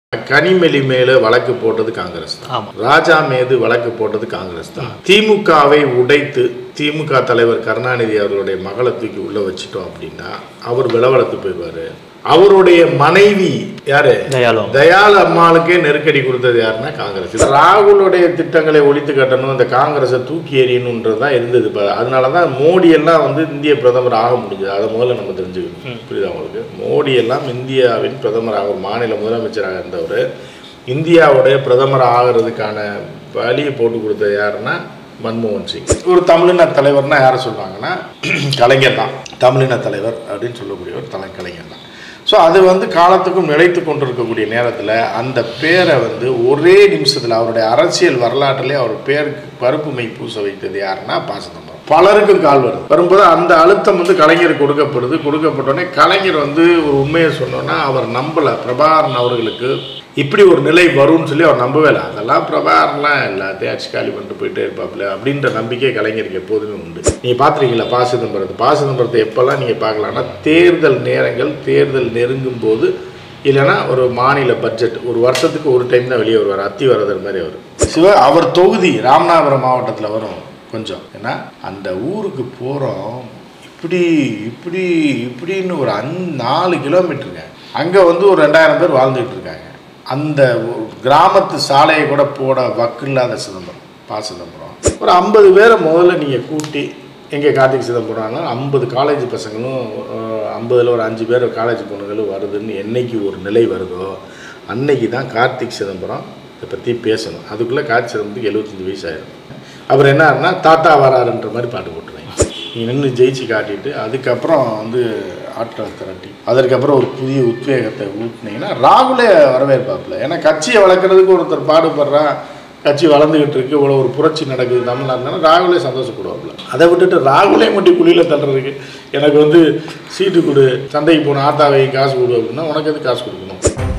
கனிமொழி மேல வழக்கு போட்டது காங்கிரஸ் தான் ஆமா. ராஜா மீது வழக்கு போட்டது காங்கிரஸ் தான் திமுகவை உடைத்து திமுக தலைவர் கருணாநிதி அவர்களுடைய மகளை தூக்கி உள்ள வச்சுட்டோம் அப்படின்னா அவர் விளவலத்து போயிடுவாரு அவருடைய மனைவி யாரு தயாளு தயாள் அம்மாளுக்கே நெருக்கடி கொடுத்தது யாருன்னா காங்கிரஸ் இது ராகுலுடைய திட்டங்களை ஒழித்து கட்டணும் இந்த காங்கிரஸை தூக்கி எறியணுன்றது தான் இருந்தது இப்போ அதனால தான் மோடி எல்லாம் வந்து இந்திய பிரதமர் ஆக முடிஞ்சது அதை முதல்ல நம்ம தெரிஞ்சுக்கணும் புரியுதா உங்களுக்கு மோடி எல்லாம் இந்தியாவின் பிரதமராக மாநில முதலமைச்சராக இருந்தவர் இந்தியாவுடைய பிரதமர் ஆகிறதுக்கான வழியை போட்டு கொடுத்தது யாருன்னா மன்மோகன் சிங் ஒரு தமிழின தலைவர்னா யாரை சொல்லுவாங்கன்னா கலைஞர் தான் தமிழின தலைவர் அப்படின்னு சொல்லக்கூடியவர் தலை கலைஞர் தான் ஸோ அது வந்து காலத்துக்கும் நிலைத்து கொண்டிருக்கக்கூடிய நேரத்தில் அந்த பேரை வந்து ஒரே நிமிஷத்தில் அவருடைய அரசியல் வரலாற்றிலே அவர் பேருக்கு பருப்பு மை பூச வைத்தது யாருன்னா பாசதம்பரம் பலருக்கும் கால் வருது வரும்போது அந்த அழுத்தம் வந்து கலைஞர் கொடுக்கப்படுது கொடுக்கப்பட்டோடனே கலைஞர் வந்து ஒரு உண்மையை சொன்னோன்னா அவர் நம்பலை பிரபாகரன் அவர்களுக்கு இப்படி ஒரு நிலை வரும்னு சொல்லி அவர் நம்பவே இல்லை அதெல்லாம் பிரபாகரன்லாம் எல்லாத்தையும் அடிச்சு காலி பண்ணிட்டு போயிட்டே இருப்பாப்புல அப்படின்ற நம்பிக்கை கலைஞருக்கு எப்போதுமே உண்டு நீங்கள் பார்த்துருக்கீங்களா பா சிதம்பரத்தை பா சிதம்பரத்தை எப்போல்லாம் நீங்கள் பார்க்கலாம்னா தேர்தல் நேரங்கள் தேர்தல் நெருங்கும் போது இல்லைன்னா ஒரு மாநில பட்ஜெட் ஒரு வருஷத்துக்கு ஒரு டைம் தான் வெளியே வருவார் அத்தி வரதர் மாதிரி அவர் சிவ அவர் தொகுதி ராமநாதபுரம் மாவட்டத்தில் வரும் கொஞ்சம் ஏன்னா அந்த ஊருக்கு போகிறோம் இப்படி இப்படி இப்படின்னு ஒரு அஞ் நாலு கிலோமீட்டருங்க அங்கே வந்து ஒரு ரெண்டாயிரம் பேர் வாழ்ந்துகிட்டு இருக்காங்க அந்த ஒரு கிராமத்து சாலையை கூட போட வக்கு இல்லாத சிதம்பரம் பா சிதம்பரம் ஒரு ஐம்பது பேரை முதல்ல நீங்கள் கூட்டி எங்கே கார்த்திக் சிதம்பரம்னா ஐம்பது காலேஜ் பசங்களும் ஐம்பதில் ஒரு அஞ்சு பேர் காலேஜ் பொண்ணுங்களும் வருதுன்னு என்னைக்கு ஒரு நிலை வருதோ அன்னைக்கு தான் கார்த்திக் சிதம்பரம் இதை பற்றி பேசணும் அதுக்குள்ளே கார்த்திக் சிதம்பரத்துக்கு எழுபத்தஞ்சு வயசு ஆயிடும் அவர் என்ன தாத்தா வராருன்ற மாதிரி பாட்டு போட்டுருவாங்க நீ நின்று ஜெயிச்சு காட்டிட்டு அதுக்கப்புறம் வந்து ஆட்களை திரட்டி அதற்கப்புறம் ஒரு புதிய உத்வேகத்தை ஊட்டினீங்கன்னா ராகுலே வரவேற்பாப்புல ஏன்னா கட்சியை வளர்க்குறதுக்கு ஒருத்தர் பாடுபடுறா கட்சி வளர்ந்துக்கிட்டு இருக்கு இவ்வளோ ஒரு புரட்சி நடக்குது தமிழ்நாடுனா ராகுலே சந்தோஷப்படுவாப்புல அதை விட்டுட்டு ராகுலே மட்டும் குழியில் தள்ளுறதுக்கு எனக்கு வந்து சீட்டு கொடு சந்தைக்கு போன ஆத்தாவை காசு கொடு அப்படின்னா உனக்கு எது காசு கொடுக்கணும்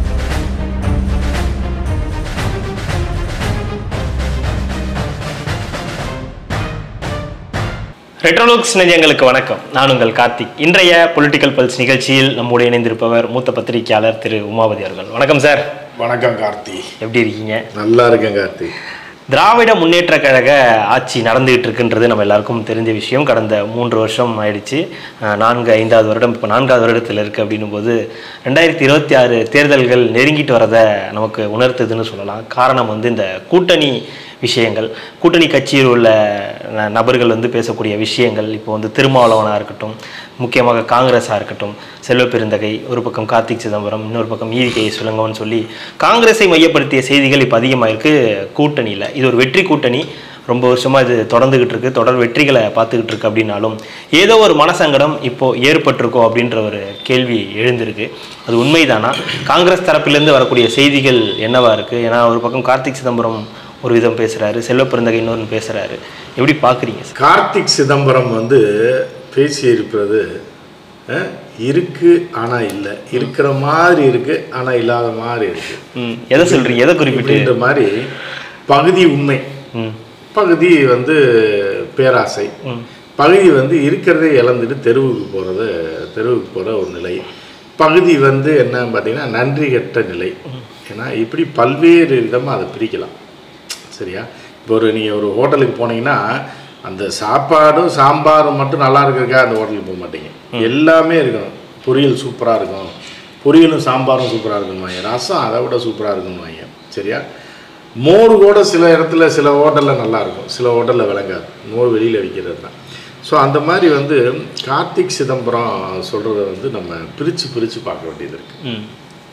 ரெட்ரோலுக்ஸ் நெஞ்சங்களுக்கு வணக்கம் நான் உங்கள் கார்த்திக் இன்றைய பொலிட்டிக்கல் பல்ஸ் நிகழ்ச்சியில் நம்முடைய இணைந்திருப்பவர் மூத்த பத்திரிகையாளர் திரு உமாபதி அவர்கள் வணக்கம் சார் வணக்கம் கார்த்தி எப்படி இருக்கீங்க நல்லா இருக்கேன் கார்த்தி திராவிட முன்னேற்ற கழக ஆட்சி நடந்துகிட்டு இருக்குன்றது நம்ம எல்லாருக்கும் தெரிஞ்ச விஷயம் கடந்த மூன்று வருஷம் ஆயிடுச்சு அஹ் நான்கு ஐந்தாவது வருடம் இப்போ நான்காவது வருடத்தில் இருக்குது அப்படின்னும் போது ரெண்டாயிரத்தி இருபத்தி ஆறு தேர்தல்கள் நெருங்கிட்டு வரதை நமக்கு உணர்த்துதுன்னு சொல்லலாம் காரணம் வந்து இந்த கூட்டணி விஷயங்கள் கூட்டணி கட்சியில் உள்ள ந- நபர்கள் வந்து பேசக்கூடிய விஷயங்கள் இப்போ வந்து திருமாவளவனாக இருக்கட்டும் முக்கியமாக காங்கிரஸாக இருக்கட்டும் செல்வ பெருந்தகை ஒரு பக்கம் கார்த்திக் சிதம்பரம் இன்னொரு பக்கம் ஈவிகே சுலங்கம்னு சொல்லி காங்கிரஸை மையப்படுத்திய செய்திகள் இப்போ அதிகமாக இருக்குது கூட்டணியில் இது ஒரு வெற்றி கூட்டணி ரொம்ப வருஷமாக இது தொடர்ந்துகிட்டு இருக்கு தொடர் வெற்றிகளை பார்த்துக்கிட்டு இருக்கு அப்படின்னாலும் ஏதோ ஒரு மனசங்கடம் இப்போ ஏற்பட்டிருக்கோ அப்படின்ற ஒரு கேள்வி எழுந்திருக்கு அது உண்மைதானா காங்கிரஸ் தரப்பிலிருந்து வரக்கூடிய செய்திகள் என்னவா இருக்கு ஏன்னா ஒரு பக்கம் கார்த்திக் சிதம்பரம் ஒரு விதம் பேசுறாரு செல்வ பெருந்தகை இன்னொரு பேசுறாரு எப்படி பார்க்குறீங்க சார் கார்த்திக் சிதம்பரம் வந்து பேசி இருப்பது அஹ், இருக்கு ஆனா இல்லை இருக்கிற மாதிரி இருக்கு ஆனா இல்லாத மாதிரி இருக்கு ம் எதை சொல்றீங்க எதை குறிப்பிட்டு அப்படின்ற மாதிரி பகுதி உண்மை ம் பகுதி வந்து பேராசை ம் பகுதி வந்து இருக்கிறதே இழந்துட்டு தெருவுக்கு போகிறது தெருவுக்கு போகிற ஒரு நிலை பகுதி வந்து என்ன பார்த்தீங்கன்னா நன்றி கெட்ட நிலை ஏன்னா இப்படி பல்வேறு விதமாக அதை பிரிக்கலாம் சரியா இப்போ ஒரு நீங்கள் ஒரு ஹோட்டலுக்கு போனீங்கன்னா அந்த சாப்பாடும் சாம்பாரும் மட்டும் நல்லா இருக்கிறதுக்காக அந்த ஹோட்டலுக்கு போக மாட்டீங்க எல்லாமே இருக்கணும் பொரியல் சூப்பராக இருக்கும் பொரியலும் சாம்பாரும் சூப்பராக இருக்குன்னு ரசம் அதை விட சூப்பராக இருக்குன்னு சரியா மோர் கூட சில இடத்துல சில ஹோட்டலில் நல்லா இருக்கும் சில ஹோட்டலில் விளங்காது மோர் வெளியில் விற்கிறது தான் ஸோ அந்த மாதிரி வந்து கார்த்திக் சிதம்பரம் சொல்கிறத வந்து நம்ம பிரித்து பிரித்து பார்க்க வேண்டியது இருக்குது ம்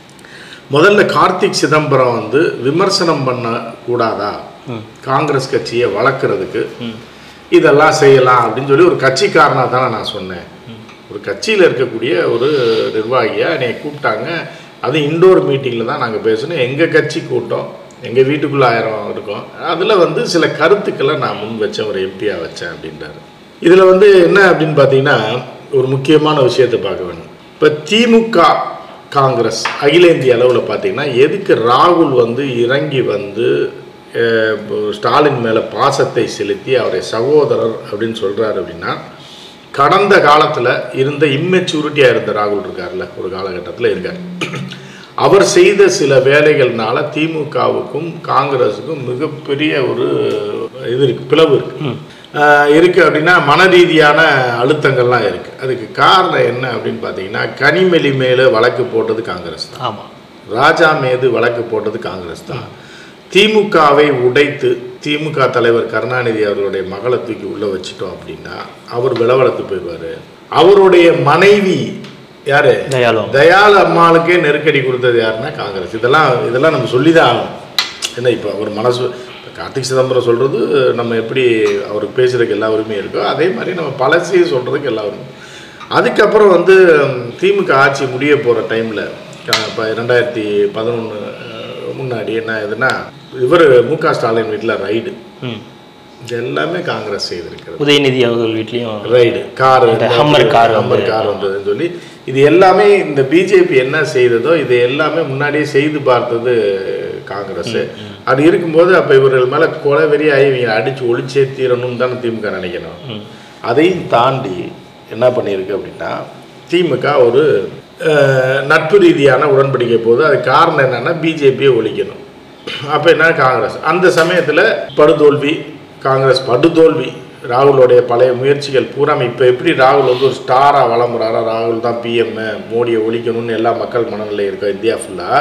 முதல்ல கார்த்திக் சிதம்பரம் வந்து விமர்சனம் பண்ண கூடாதா ம். காங்கிரஸ் கட்சியை வளர்க்குறதுக்கு ம் இதெல்லாம் செய்யலாம் அப்படின்னு சொல்லி ஒரு கட்சிக்காரனாக தானே நான் சொன்னேன் ஒரு கட்சியில் இருக்கக்கூடிய ஒரு நிர்வாகியாக என்னை கூப்பிட்டாங்க அது இண்டோர் மீட்டிங்கில் தான் நாங்கள் பேசணும் எங்கள் கட்சி கூட்டம் எங்கள் வீட்டுக்குள்ளே ஆயிரம் இருக்கோம் அதில் வந்து சில கருத்துக்களை நான் முன் வச்சேன் ஒரு எம்பியாக வச்சேன் அப்படின்றாரு இதில் வந்து என்ன அப்படின்னு பார்த்தீங்கன்னா ஒரு முக்கியமான விஷயத்தை பார்க்க வேணும் இப்போ திமுக காங்கிரஸ் அகில இந்திய அளவில் பார்த்தீங்கன்னா எதுக்கு ராகுல் வந்து இறங்கி வந்து அஹ், இப்போ ஸ்டாலின் மேலே பாசத்தை செலுத்தி அவரை சகோதரர் அப்படின்னு சொல்கிறாரு அப்படின்னா கடந்த காலத்தில் இருந்த இம்மெச்சூரிட்டியாக இருந்த ராகுல் இருக்கார்ல ஒரு காலகட்டத்தில் இருக்கார் அவர் செய்த சில வேலைகள்னால திமுகவுக்கும் காங்கிரஸுக்கும் மிகப்பெரிய ஒரு இது இருக்கு பிளவு இருக்கு ஆஹ் இருக்கு அப்படின்னா மன ரீதியான அழுத்தங்கள்லாம் இருக்கு அதுக்கு காரணம் என்ன அப்படின்னு பார்த்தீங்கன்னா கனிமொழி மேலே வழக்கு போட்டது காங்கிரஸ் தான் ஆமாம் ராஜா மீது வழக்கு போட்டது காங்கிரஸ் தான் திமுகவை உடைத்து திமுக தலைவர் கருணாநிதி அவர்களுடைய மகளை தூக்கி உள்ள வச்சிட்டோம் அப்படின்னா அவர் விளவலத்து போயிடுவாரு அவருடைய மனைவி யாரு தயாளு தயாள் அம்மாளுக்கே நெருக்கடி கொடுத்தது யாருன்னா காங்கிரஸ் இதெல்லாம் இதெல்லாம் நம்ம சொல்லி தான் ஆகணும் என்ன இப்போ ஒரு மனசு இப்ப கார்த்திக் சிதம்பரம் சொல்கிறது நம்ம எப்படி அவருக்கு பேசுறதுக்கு எல்லா உரிமையும் இருக்கோ அதே மாதிரி நம்ம பழசையே சொல்கிறதுக்கு எல்லா உரிமையும் அதுக்கப்புறம் வந்து ம், திமுக ஆட்சி முடிய போகிற டைமில் இப்போ ரெண்டாயிரத்தி பதினொன்று முன்னாடி என்ன ஆகுதுன்னா இவர் மு க ஸ்டாலின் வீட்டில் ரைடு ம் இது எல்லாமே காங்கிரஸ் செய்திருக்கிறது உதயநிதி அவர்கள் வீட்லேயும் ரைடு கார் Hummer car வந்து- ஹம்மர் கார் வந்ததுன்னு சொல்லி இது எல்லாமே இந்த பிஜேபி என்ன செய்ததோ இது எல்லாமே முன்னாடியே செய்து பார்த்தது காங்கிரஸ் அது இருக்கும்போது அப்போ இவர்கள் மேலே கொலை வெறியாகி இவங்க அடித்து ஒழிச்சே தீரணும்னு தானே திமுக நினைக்கணும் அதையும் தாண்டி என்ன பண்ணியிருக்கு அப்படின்னா திமுக ஒரு அஹ், நட்பு ரீதியான உடன்படிக்கை போது அது காரணம் என்னன்னா பிஜேபியை ஒழிக்கணும் அப்போ என்ன காங்கிரஸ் அந்த சமயத்தில் படுதோல்வி காங்கிரஸ் படுதோல்வி ராகுலோடைய பழைய முயற்சிகள் பூரா இப்போ எப்படி ராகுல் வந்து ஒரு ஸ்டாராக வளமுறாரா ராகுல் தான் பிஎம் மோடியை ஒழிக்கணும்னு எல்லா மக்கள் மனநிலை இருக்கா இந்தியா ஃபுல்லாக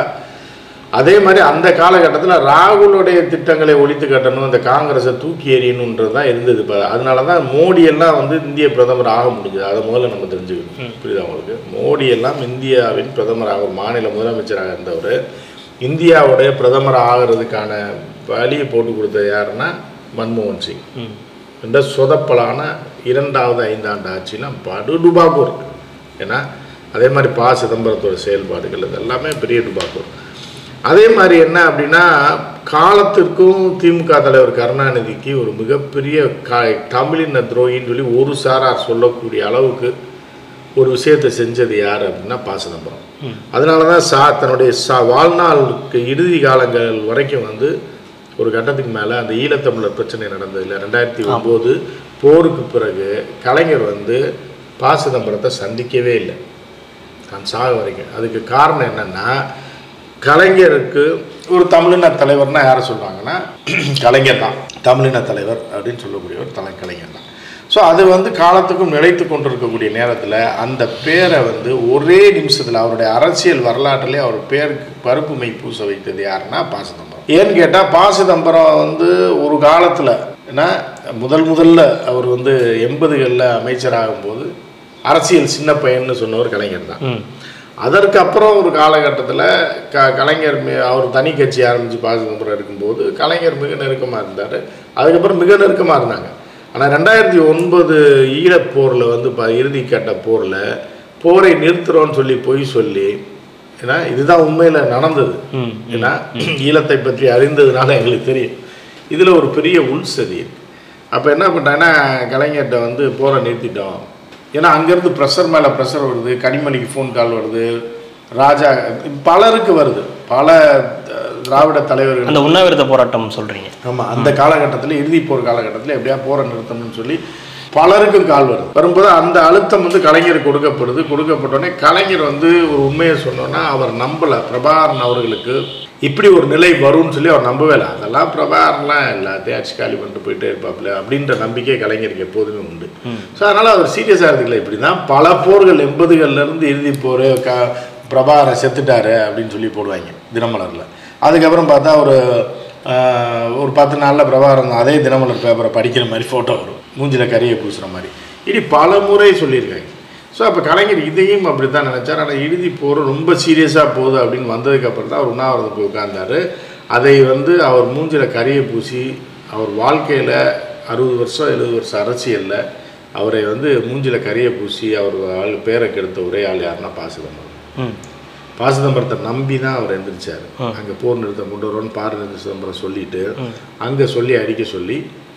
அதே மாதிரி அந்த காலகட்டத்தில் ராகுலுடைய திட்டங்களை ஒழித்து கட்டணும் அந்த காங்கிரஸை தூக்கி எறியணுன்றது தான் இருந்தது இப்போ அதனால தான் மோடி எல்லாம் வந்து இந்திய பிரதமர் ஆக முடிஞ்சது அதை முதல்ல நம்ம தெரிஞ்சுக்கணும் புரியுதா உங்களுக்கு மோடி எல்லாம் இந்தியாவின் பிரதமராக ஒரு மாநில முதலமைச்சராக இருந்தவர் இந்தியாவுடைய பிரதமர் ஆகிறதுக்கான வழியை போட்டு கொடுத்தது யாருன்னா மன்மோகன் சிங் ம் இந்த சொதப்பலான இரண்டாவது ஐந்தாண்டு ஆட்சிலாம் படு டுபாக்கூர் ஏன்னா அதே மாதிரி ப சிதம்பரத்தோட செயல்பாடுகள் இது எல்லாமே பெரிய டுபாக்கூர் அதே மாதிரி என்ன அப்படின்னா காலத்திற்கும் திமுக தலைவர் கருணாநிதிக்கு ஒரு மிகப்பெரிய கா தமிழின துரோகின்னு சொல்லி ஒரு சாரார் சொல்லக்கூடிய அளவுக்கு ஒரு விஷயத்தை செஞ்சது யார் அப்படின்னா ப சிதம்பரம் அதனால தான் சா தன்னுடைய சா வாழ்நாளுக்கு இறுதி காலங்கள் வரைக்கும் வந்து ஒரு கட்டத்துக்கு மேலே அந்த ஈழத்தமிழர் பிரச்சனை நடந்ததில்ல ரெண்டாயிரத்தி ஒம்பது போருக்கு பிறகு கலைஞர் வந்து ப சிதம்பரத்தை சந்திக்கவே இல்லை தான் சாக வரைக்கும் அதுக்கு காரணம் என்னன்னா கலைஞருக்கு ஒரு தமிழின தலைவர்னா யாரை சொல்லுவாங்கன்னா கலைஞர் தான் தமிழின தலைவர் அப்படின்னு சொல்லக்கூடியவர் தலை கலைஞர் தான் ஸோ அது வந்து காலத்துக்கும் நிலைத்து கொண்டிருக்கக்கூடிய நேரத்தில் அந்த பேரை வந்து ஒரே நிமிஷத்தில் அவருடைய அரசியல் வரலாற்றிலே அவர் பேருக்கு பருப்பு மை பூச வைத்தது யாருன்னா ப சிதம்பரம் ஏன்னு கேட்டால் ப சிதம்பரம் வந்து ஒரு காலத்தில் ஏன்னா முதல் முதல்ல அவர் வந்து எண்பதுகளில் அமைச்சராகும்போது அரசியல் சின்ன பையன்னு சொன்னவர் கலைஞர் தான் ம் அதற்கு அப்புறம் ஒரு காலகட்டத்தில் க கலைஞர் மி- அவர் தனி கட்சி ஆரம்பித்து ப சிதம்பரம் இருக்கும்போது கலைஞர் மிக நெருக்கமாக இருந்தார் அதுக்கப்புறம் மிக நெருக்கமாக இருந்தாங்க ஆனால் ரெண்டாயிரத்தி ஒன்பது ஈழப்போரில் வந்து ப இறுதி கட்ட போரில் போரை நிறுத்துறோன்னு சொல்லி பொய் சொல்லி ஏன்னா இதுதான் உண்மையில் நடந்தது ம் ஏன்னா ஈழத்தை பற்றி அறிந்ததுனால எங்களுக்கு தெரியும் இதில் ஒரு பெரிய உள்சதி இருக்கு அப்போ என்ன பண்ணிட்டாங்கன்னா கலைஞர்கிட்ட வந்து போரை நிறுத்திட்டோம் ஏன்னா அங்கேருந்து ப்ரெஷர் மேலே ப்ரெஷர் வருது கனிமணிக்கு ஃபோன் கால் வருது ராஜா பலருக்கு வருது பல அஹ், திராவிட தலைவர்கள் அந்த உண்ணாவிரத போராட்டம் சொல்றீங்க ஆமாம் அந்த காலகட்டத்தில் இறுதி போர் காலகட்டத்தில் எப்படியா போரை நிறுத்தணும்னு சொல்லி பலருக்கும் கால் வருது வரும்போது அந்த அழுத்தம் வந்து கலைஞருக்கு கொடுக்கப்படுது கொடுக்கப்பட்டோடனே கலைஞர் வந்து ஒரு உண்மையை சொன்னோன்னா அவர் நம்பலை பிரபாகரன் அவர்களுக்கு இப்படி ஒரு நிலை வரும்னு சொல்லி அவர் நம்பவே இல்லை அதெல்லாம் பிரபாகரன்லாம் எல்லாத்தையும் அடிச்சு காலி பண்ணிட்டு போயிட்டே இருப்பாப்புல அப்படின்ற நம்பிக்கை கலைஞருக்கு எப்போதுமே உண்டு ஸோ அதனால் அவர் சீரியஸாக இருந்துக்கல இப்படி தான் பல போர்கள் எண்பதுகள்லேருந்து இறுதி போர் க பிரபாகரன் செத்துட்டாரு அப்படின்னு சொல்லி போடுவாங்க தினமலரில் அதுக்கப்புறம் பார்த்தா ஒரு ஆஹ், ஒரு பத்து நாளில் பிரபாகரன் அதே தினமலர் பேப்பரை படிக்கிற மாதிரி ஃபோட்டோ வரும் மூஞ்சில கறியை பூசுகிற மாதிரி இப்படி பல முறை சொல்லியிருக்காங்க ஸோ அப்போ கலைஞர் இதையும் அப்படி தான் நினச்சார் ஆனால் இறுதி போர் ரொம்ப சீரியஸாக போகுது அப்படின்னு வந்ததுக்கப்புறம் தான் அவர் உண்ணாவிரதம் போய் உட்கார்ந்தாரு அதை வந்து அவர் மூஞ்சில கறியை பூசி அவர் வாழ்க்கையில் அறுபது வருஷம் எழுபது வருஷம் அரசியலில் அவரை வந்து மூஞ்சில கறியை பூசி அவர் ஆள் பேரை கெடுத்த ஒரே ஆள் யாருன்னா ப சிதம்பரம் ம் ப சிதம்பரத்தை நம்பி தான் அவர் எந்திரிச்சார் அங்கே போர் நிறுத்தம் கொண்டு வரோன்னு பார சிதம்பரம் சொல்லிட்டு அங்கே சொல்லி அடிக்க சொல்லி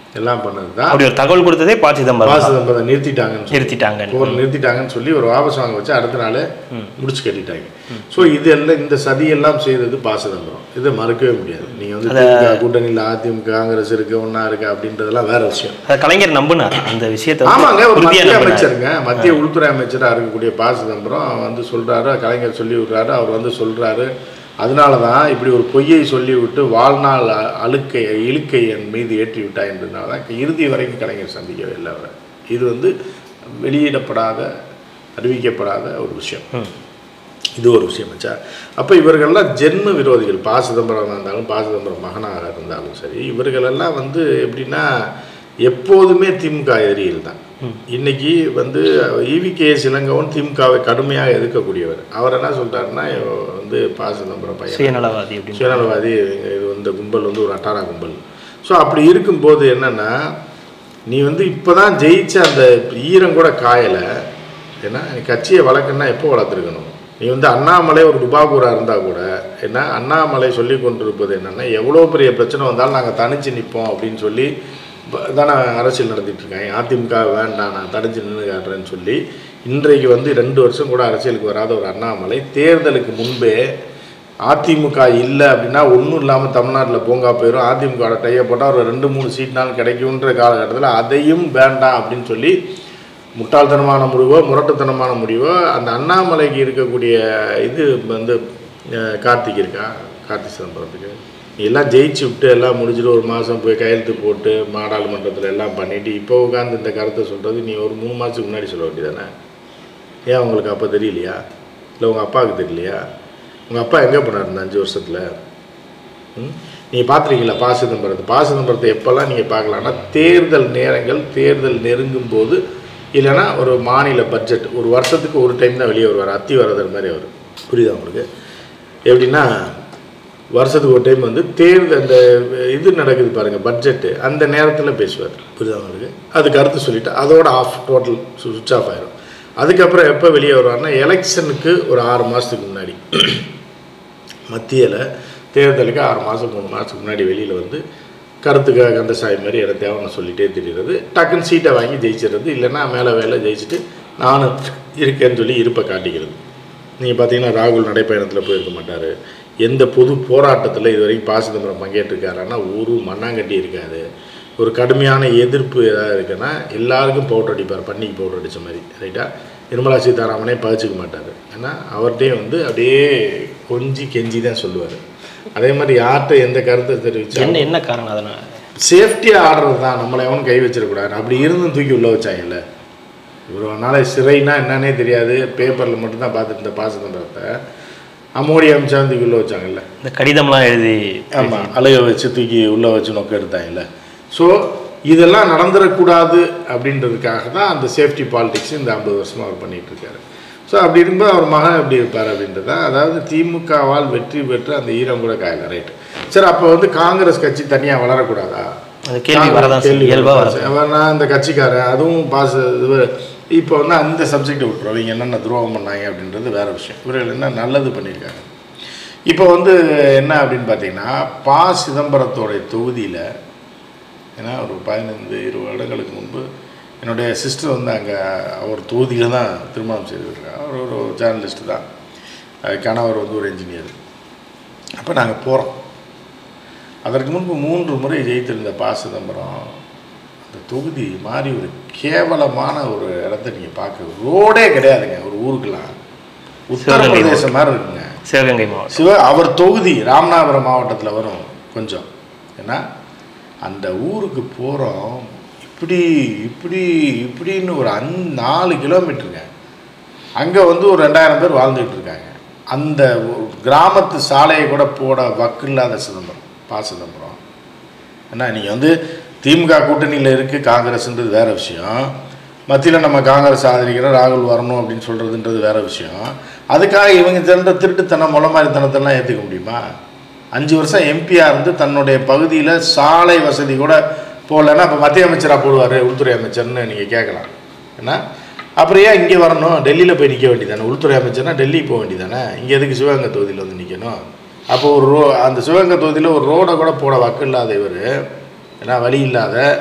எல்லாம் பண்ணது தான் அப்படி ஒரு தகவல் கொடுத்ததே ப சிதம்பரம் பா தான். சிதம்பரம் நிறுத்திட்டாங்கன்னு சொல்லி. நிறுத்திட்டாங்க போர் நிறுத்திட்டாங்கன்னு சொல்லி ஒரு வாபஸ் வாங்க வச்சு அடுத்த நாள் முடிச்சு கட்டிட்டாங்க ஸோ இது எல்லாம் இந்த சதியெல்லாம் செய்தது பா சிதம்பரம் இதை மறக்கவே முடியாது நீங்கள் வந்து திமுக கூட்டணியில் அதிமுக காங்கிரஸ் இருக்கு ஒன்றா இருக்கு அப்படின்றதெல்லாம் வேற விஷயம் அதை கலைஞர் நம்பினார் அந்த விஷயத்தை வந்து ஆமாங்க ஒரு உறுதியா மத்திய நம்பினார். அமைச்சருங்க மத்திய உள்துறை அமைச்சராக இருக்கக்கூடிய ப சிதம்பரம் வந்து சொல்றாரு கலைஞர் சொல்லி விடுறாரு அவர் வந்து சொல்றாரு அதனால தான் இப்படி ஒரு பொய்யை சொல்லிவிட்டு வாழ்நாள் அ- அழுக்கை இழுக்கை என் மீது ஏற்றி விட்டாய் என்றதுனால தான் இறுதி வரைக்கும் கலைஞர் சந்திக்கவே இல்லை அவரை இது வந்து வெளியிடப்படாத அறிவிக்கப்படாத ஒரு விஷயம் இது ஒரு விஷயம் வச்சா அப்போ இவர்கள்லாம் ஜென்ம விரோதிகள் பா சிதம்பரம் இருந்தாலும் பா சிதம்பரம் மகனாக இருந்தாலும் சரி இவர்களெல்லாம் வந்து எப்படின்னா எப்போதுமே திமுக எதிரிகள் தான் இன்னைக்கு வந்து ஈவி கே இளங்கவன் திமுகவை கடுமையாக எதிர்க்கக்கூடியவர் அவர் என்ன சொல்றாருன்னா இவன் வந்து பா சிதம்பரம் பையன் சுயநலவாதி அப்படின்னு சுயநலவாதி இது இந்த கும்பல் வந்து ஒரு அட்டாரா கும்பல் ஸோ அப்படி இருக்கும்போது என்னன்னா நீ வந்து இப்போதான் ஜெயிச்ச அந்த ஈரம் கூட காயலை ஏன்னா நீ கட்சியை வளர்க்கணும்னா எப்போ வளர்த்துருக்கணும் நீ வந்து அண்ணாமலை ஒரு டுபாகூரா இருந்தால் கூட என்ன அண்ணாமலை சொல்லி கொண்டிருப்பது என்னன்னா எவ்வளோ பெரிய பிரச்சனை வந்தாலும் நாங்கள் தனிச்சு நிற்போம் அப்படின்னு சொல்லி ப- தானே அரசியல் நடத்திட்டு இருக்காங்க அதிமுக வேண்டாம் நான் தனிச்சு நின்று காட்டுறேன்னு சொல்லி இன்றைக்கு வந்து ரெண்டு வருஷம் கூட அரசியலுக்கு வராத ஒரு அண்ணாமலை தேர்தலுக்கு முன்பே அதிமுக இல்லை அப்படின்னா ஒன்றும் இல்லாமல் தமிழ்நாட்டில் பூங்கா போயிடும் அதிமுக டைய போட்டால் ஒரு ரெண்டு மூணு சீட்னாலும் கிடைக்குன்ற காலகட்டத்தில் அதையும் வேண்டாம் அப்படின்னு சொல்லி முட்டாள்தனமான முடிவோ முரட்டுத்தனமான முடிவோ அந்த அண்ணாமலைக்கு இருக்கக்கூடிய இது வந்து அஹ், கார்த்திக் இருக்கா கார்த்திக் சிதம்பரத்துக்கு நீ எல்லாம் ஜெயிச்சு விட்டு எல்லாம் முடிச்சுட்டு ஒரு மாதம் போய் கையெழுத்து போட்டு நாடாளுமன்றத்தில் எல்லாம் பண்ணிட்டு இப்போ உட்காந்து இந்த கருத்தை சொல்கிறது நீ ஒரு மூணு மாதத்துக்கு முன்னாடி சொல்ல வேண்டியதானே ஏன் உங்களுக்கு அப்போ தெரியலையா இல்லை உங்கள் அப்பாவுக்கு தெரியலையா உங்கள் அப்பா எங்கே போனார் இந்த அஞ்சு வருஷத்தில் ம் நீங்கள் பார்த்துருக்கீங்களா பா சிதம்பரத்தை பா சிதம்பரத்தை எப்போல்லாம் நீங்கள் பார்க்கலாம்னா தேர்தல் நேரங்கள் தேர்தல் நெருங்கும் போது இல்லைன்னா ஒரு மாநில பட்ஜெட் ஒரு வருஷத்துக்கு ஒரு டைம் தான் வெளியே வருவார் அத்தி வரதர் மாதிரி அவர் புரியுதா உங்களுக்கு எப்படின்னா வருஷத்துக்கு ஒரு டைம் வந்து தேர்தல் அந்த இது நடக்குது பாருங்கள் பட்ஜெட்டு அந்த நேரத்தில் பேசுவார் புரியுதா உங்களுக்கு அது கருத்து சொல்லிவிட்டு அதோட ஆஃப் டோட்டல் சுவிட்ச் ஆஃப் ஆயிரும் அதுக்கப்புறம் எப்போ வெளியே வருவார்னா எலெக்ஷனுக்கு ஒரு ஆறு மாதத்துக்கு முன்னாடி மத்தியில் தேர்தலுக்கு ஆறு மாதம் மூணு மாதத்துக்கு முன்னாடி வெளியில் வந்து கருத்துக்கு கந்தசாமி மாதிரி எனக்கு தேவைன்னு சொல்லிட்டே தெரியுறது டக்குன்னு சீட்டை வாங்கி ஜெயிச்சிடுறது இல்லைன்னா மேலே வேலை ஜெயிச்சுட்டு நானும் இருக்கேன்னு சொல்லி இருப்பை காட்டிக்கிறது நீங்கள் பார்த்தீங்கன்னா ராகுல் நடைப்பயணத்தில் போயிருக்க மாட்டார் எந்த பொது போராட்டத்தில் இது வரைக்கும் பா சிதம்பரம் பங்கேற்றிருக்காருன்னா ஒரு மண்ணாங்கட்டி இருக்காது ஒரு கடுமையான எதிர்ப்பு ஏதாவது இருக்குன்னா எல்லாருக்கும் பவுடர் அடிப்பார் பன்னிக்கு பவுடர் அடித்த மாதிரி ரைட்டா நிர்மலா சீதாராமனே பகிச்சிக்க மாட்டார் ஏன்னா அவர்கிட்டயே வந்து அப்படியே கொஞ்சி கெஞ்சி தான் சொல்லுவார் அதே மாதிரி யார்கிட்ட எந்த கருத்தை தெரிவிச்சா என்ன என்ன காரணம் அதனால் சேஃப்டியாக ஆடுறது தான் நம்மளை எவனும் கை வச்சிடக்கூடாது அப்படி இருந்தும் தூக்கி உள்ளே வச்சாங்கல்ல இவ்வளோ நாள் சிறைனா என்னன்னே தெரியாது பேப்பரில் மட்டும்தான் பார்த்துட்டு இருந்த பா சிதம்பரத்தை அம்மோடி அமிச்சா தூக்கி உள்ளே வச்சாங்கல்ல இந்த கடிதம்லாம் எழுதி ஆமாம் அழுக வச்சு தூக்கி உள்ளே வச்சு நொக்க எடுத்தாங்கல்ல ஸோ இதெல்லாம் நடந்துடக்கூடாது அப்படின்றதுக்காக தான் அந்த சேஃப்டி பாலிடிக்ஸ் இந்த ஐம்பது வருஷமாக அவர் பண்ணிட்டு இருக்காரு ஸோ அப்படி இருக்கும்போது அவர் மகன் எப்படி இருப்பார் அப்படின்றத அதாவது திமுகவால் வெற்றி பெற்று அந்த ஈரம் கூட காயல ரைட் சரி அப்போ வந்து காங்கிரஸ் கட்சி தனியாக வளரக்கூடாதா அந்த கேள்வி வரதான் கேள்வி செய்யும். இயல்பா வரதான் செய்யும். அவன் நான் இந்த கட்சிக்காரன் அதுவும் பாஸ் இது இப்போ வந்து அந்த சப்ஜெக்டை விட்டுரும் அவங்க என்னென்ன துரோகம் பண்ணாங்க அப்படின்றது வேற விஷயம் இவர்கள் என்ன நல்லது பண்ணியிருக்காங்க இப்போ வந்து என்ன அப்படின்னு பார்த்தீங்கன்னா பா சிதம்பரத்தோடைய தொகுதியில் ஏன்னா ஒரு பதினைந்து இருபது வருடங்களுக்கு முன்பு என்னுடைய சிஸ்டர் வந்து அங்கே அவர் தொகுதியில் தான் திருமணம் செய்திருக்காங்க அவர் ஒரு ஜேர்னலிஸ்ட் தான் அது கணவர் வந்து ஒரு இன்ஜினியர் அப்போ நாங்கள் போகிறோம் அதற்கு முன்பு மூன்று முறை ஜெயித்திருந்த பா சிதம்பரம் அந்த தொகுதி மாதிரி ஒரு கேவலமான ஒரு இடத்த நீங்கள் பார்க்க ரோடே கிடையாதுங்க ஒரு ஊருக்கெல்லாம் உத்தரப்பிரதேசம் மாதிரி இருக்குங்க சிவகங்கை மாவட்டம் சிவ அவர் தொகுதி ராமநாதபுரம் மாவட்டத்தில் வரும் கொஞ்சம் ஏன்னா அந்த ஊருக்கு போகிறோம் இப்படி இப்படி இப்படின்னு ஒரு அந் நாலு கிலோமீட்டருங்க அங்கே வந்து ஒரு ரெண்டாயிரம் பேர் வாழ்ந்துட்டு இருக்காங்க அந்த ஒரு கிராமத்து சாலையை கூட போட வக்கு இல்லாத சிதம்பரம் பா சிதம்பரம் ஏன்னா நீங்கள் வந்து திமுக கூட்டணியில் இருக்குது காங்கிரஸ்ன்றது வேற விஷயம் மத்தியில் நம்ம காங்கிரஸ் ஆதரிக்கிறோம் ராகுல் வரணும் அப்படின்னு சொல்கிறதுன்றது வேற விஷயம் அதுக்காக இவங்க திரண்ட திருட்டுத்தனம் முளமாரித்தனத்தெல்லாம் ஏற்றுக்க முடியுமா அஞ்சு வருஷம் எம்பியாக இருந்து தன்னுடைய பகுதியில் சாலை வசதி கூட போடலன்னா அப்போ மத்திய அமைச்சராக போடுவார் உள்துறை அமைச்சர்னு நீங்கள் கேட்கலாம் ஏன்னா அப்புறம் ஏன் இங்கே வரணும் டெல்லியில் போய் நிற்க வேண்டியதானே உள்துறை அமைச்சர்னா டெல்லி போக வேண்டியதானே இங்கே எதுக்கு சிவகங்கை தொகுதியில் வந்து நிற்கணும் அப்போ ஒரு ரோ அந்த சிவகங்கை தொகுதியில் ஒரு ரோடை கூட போட வக்கு இல்லாத இவர் ஏன்னா வழி இல்லாத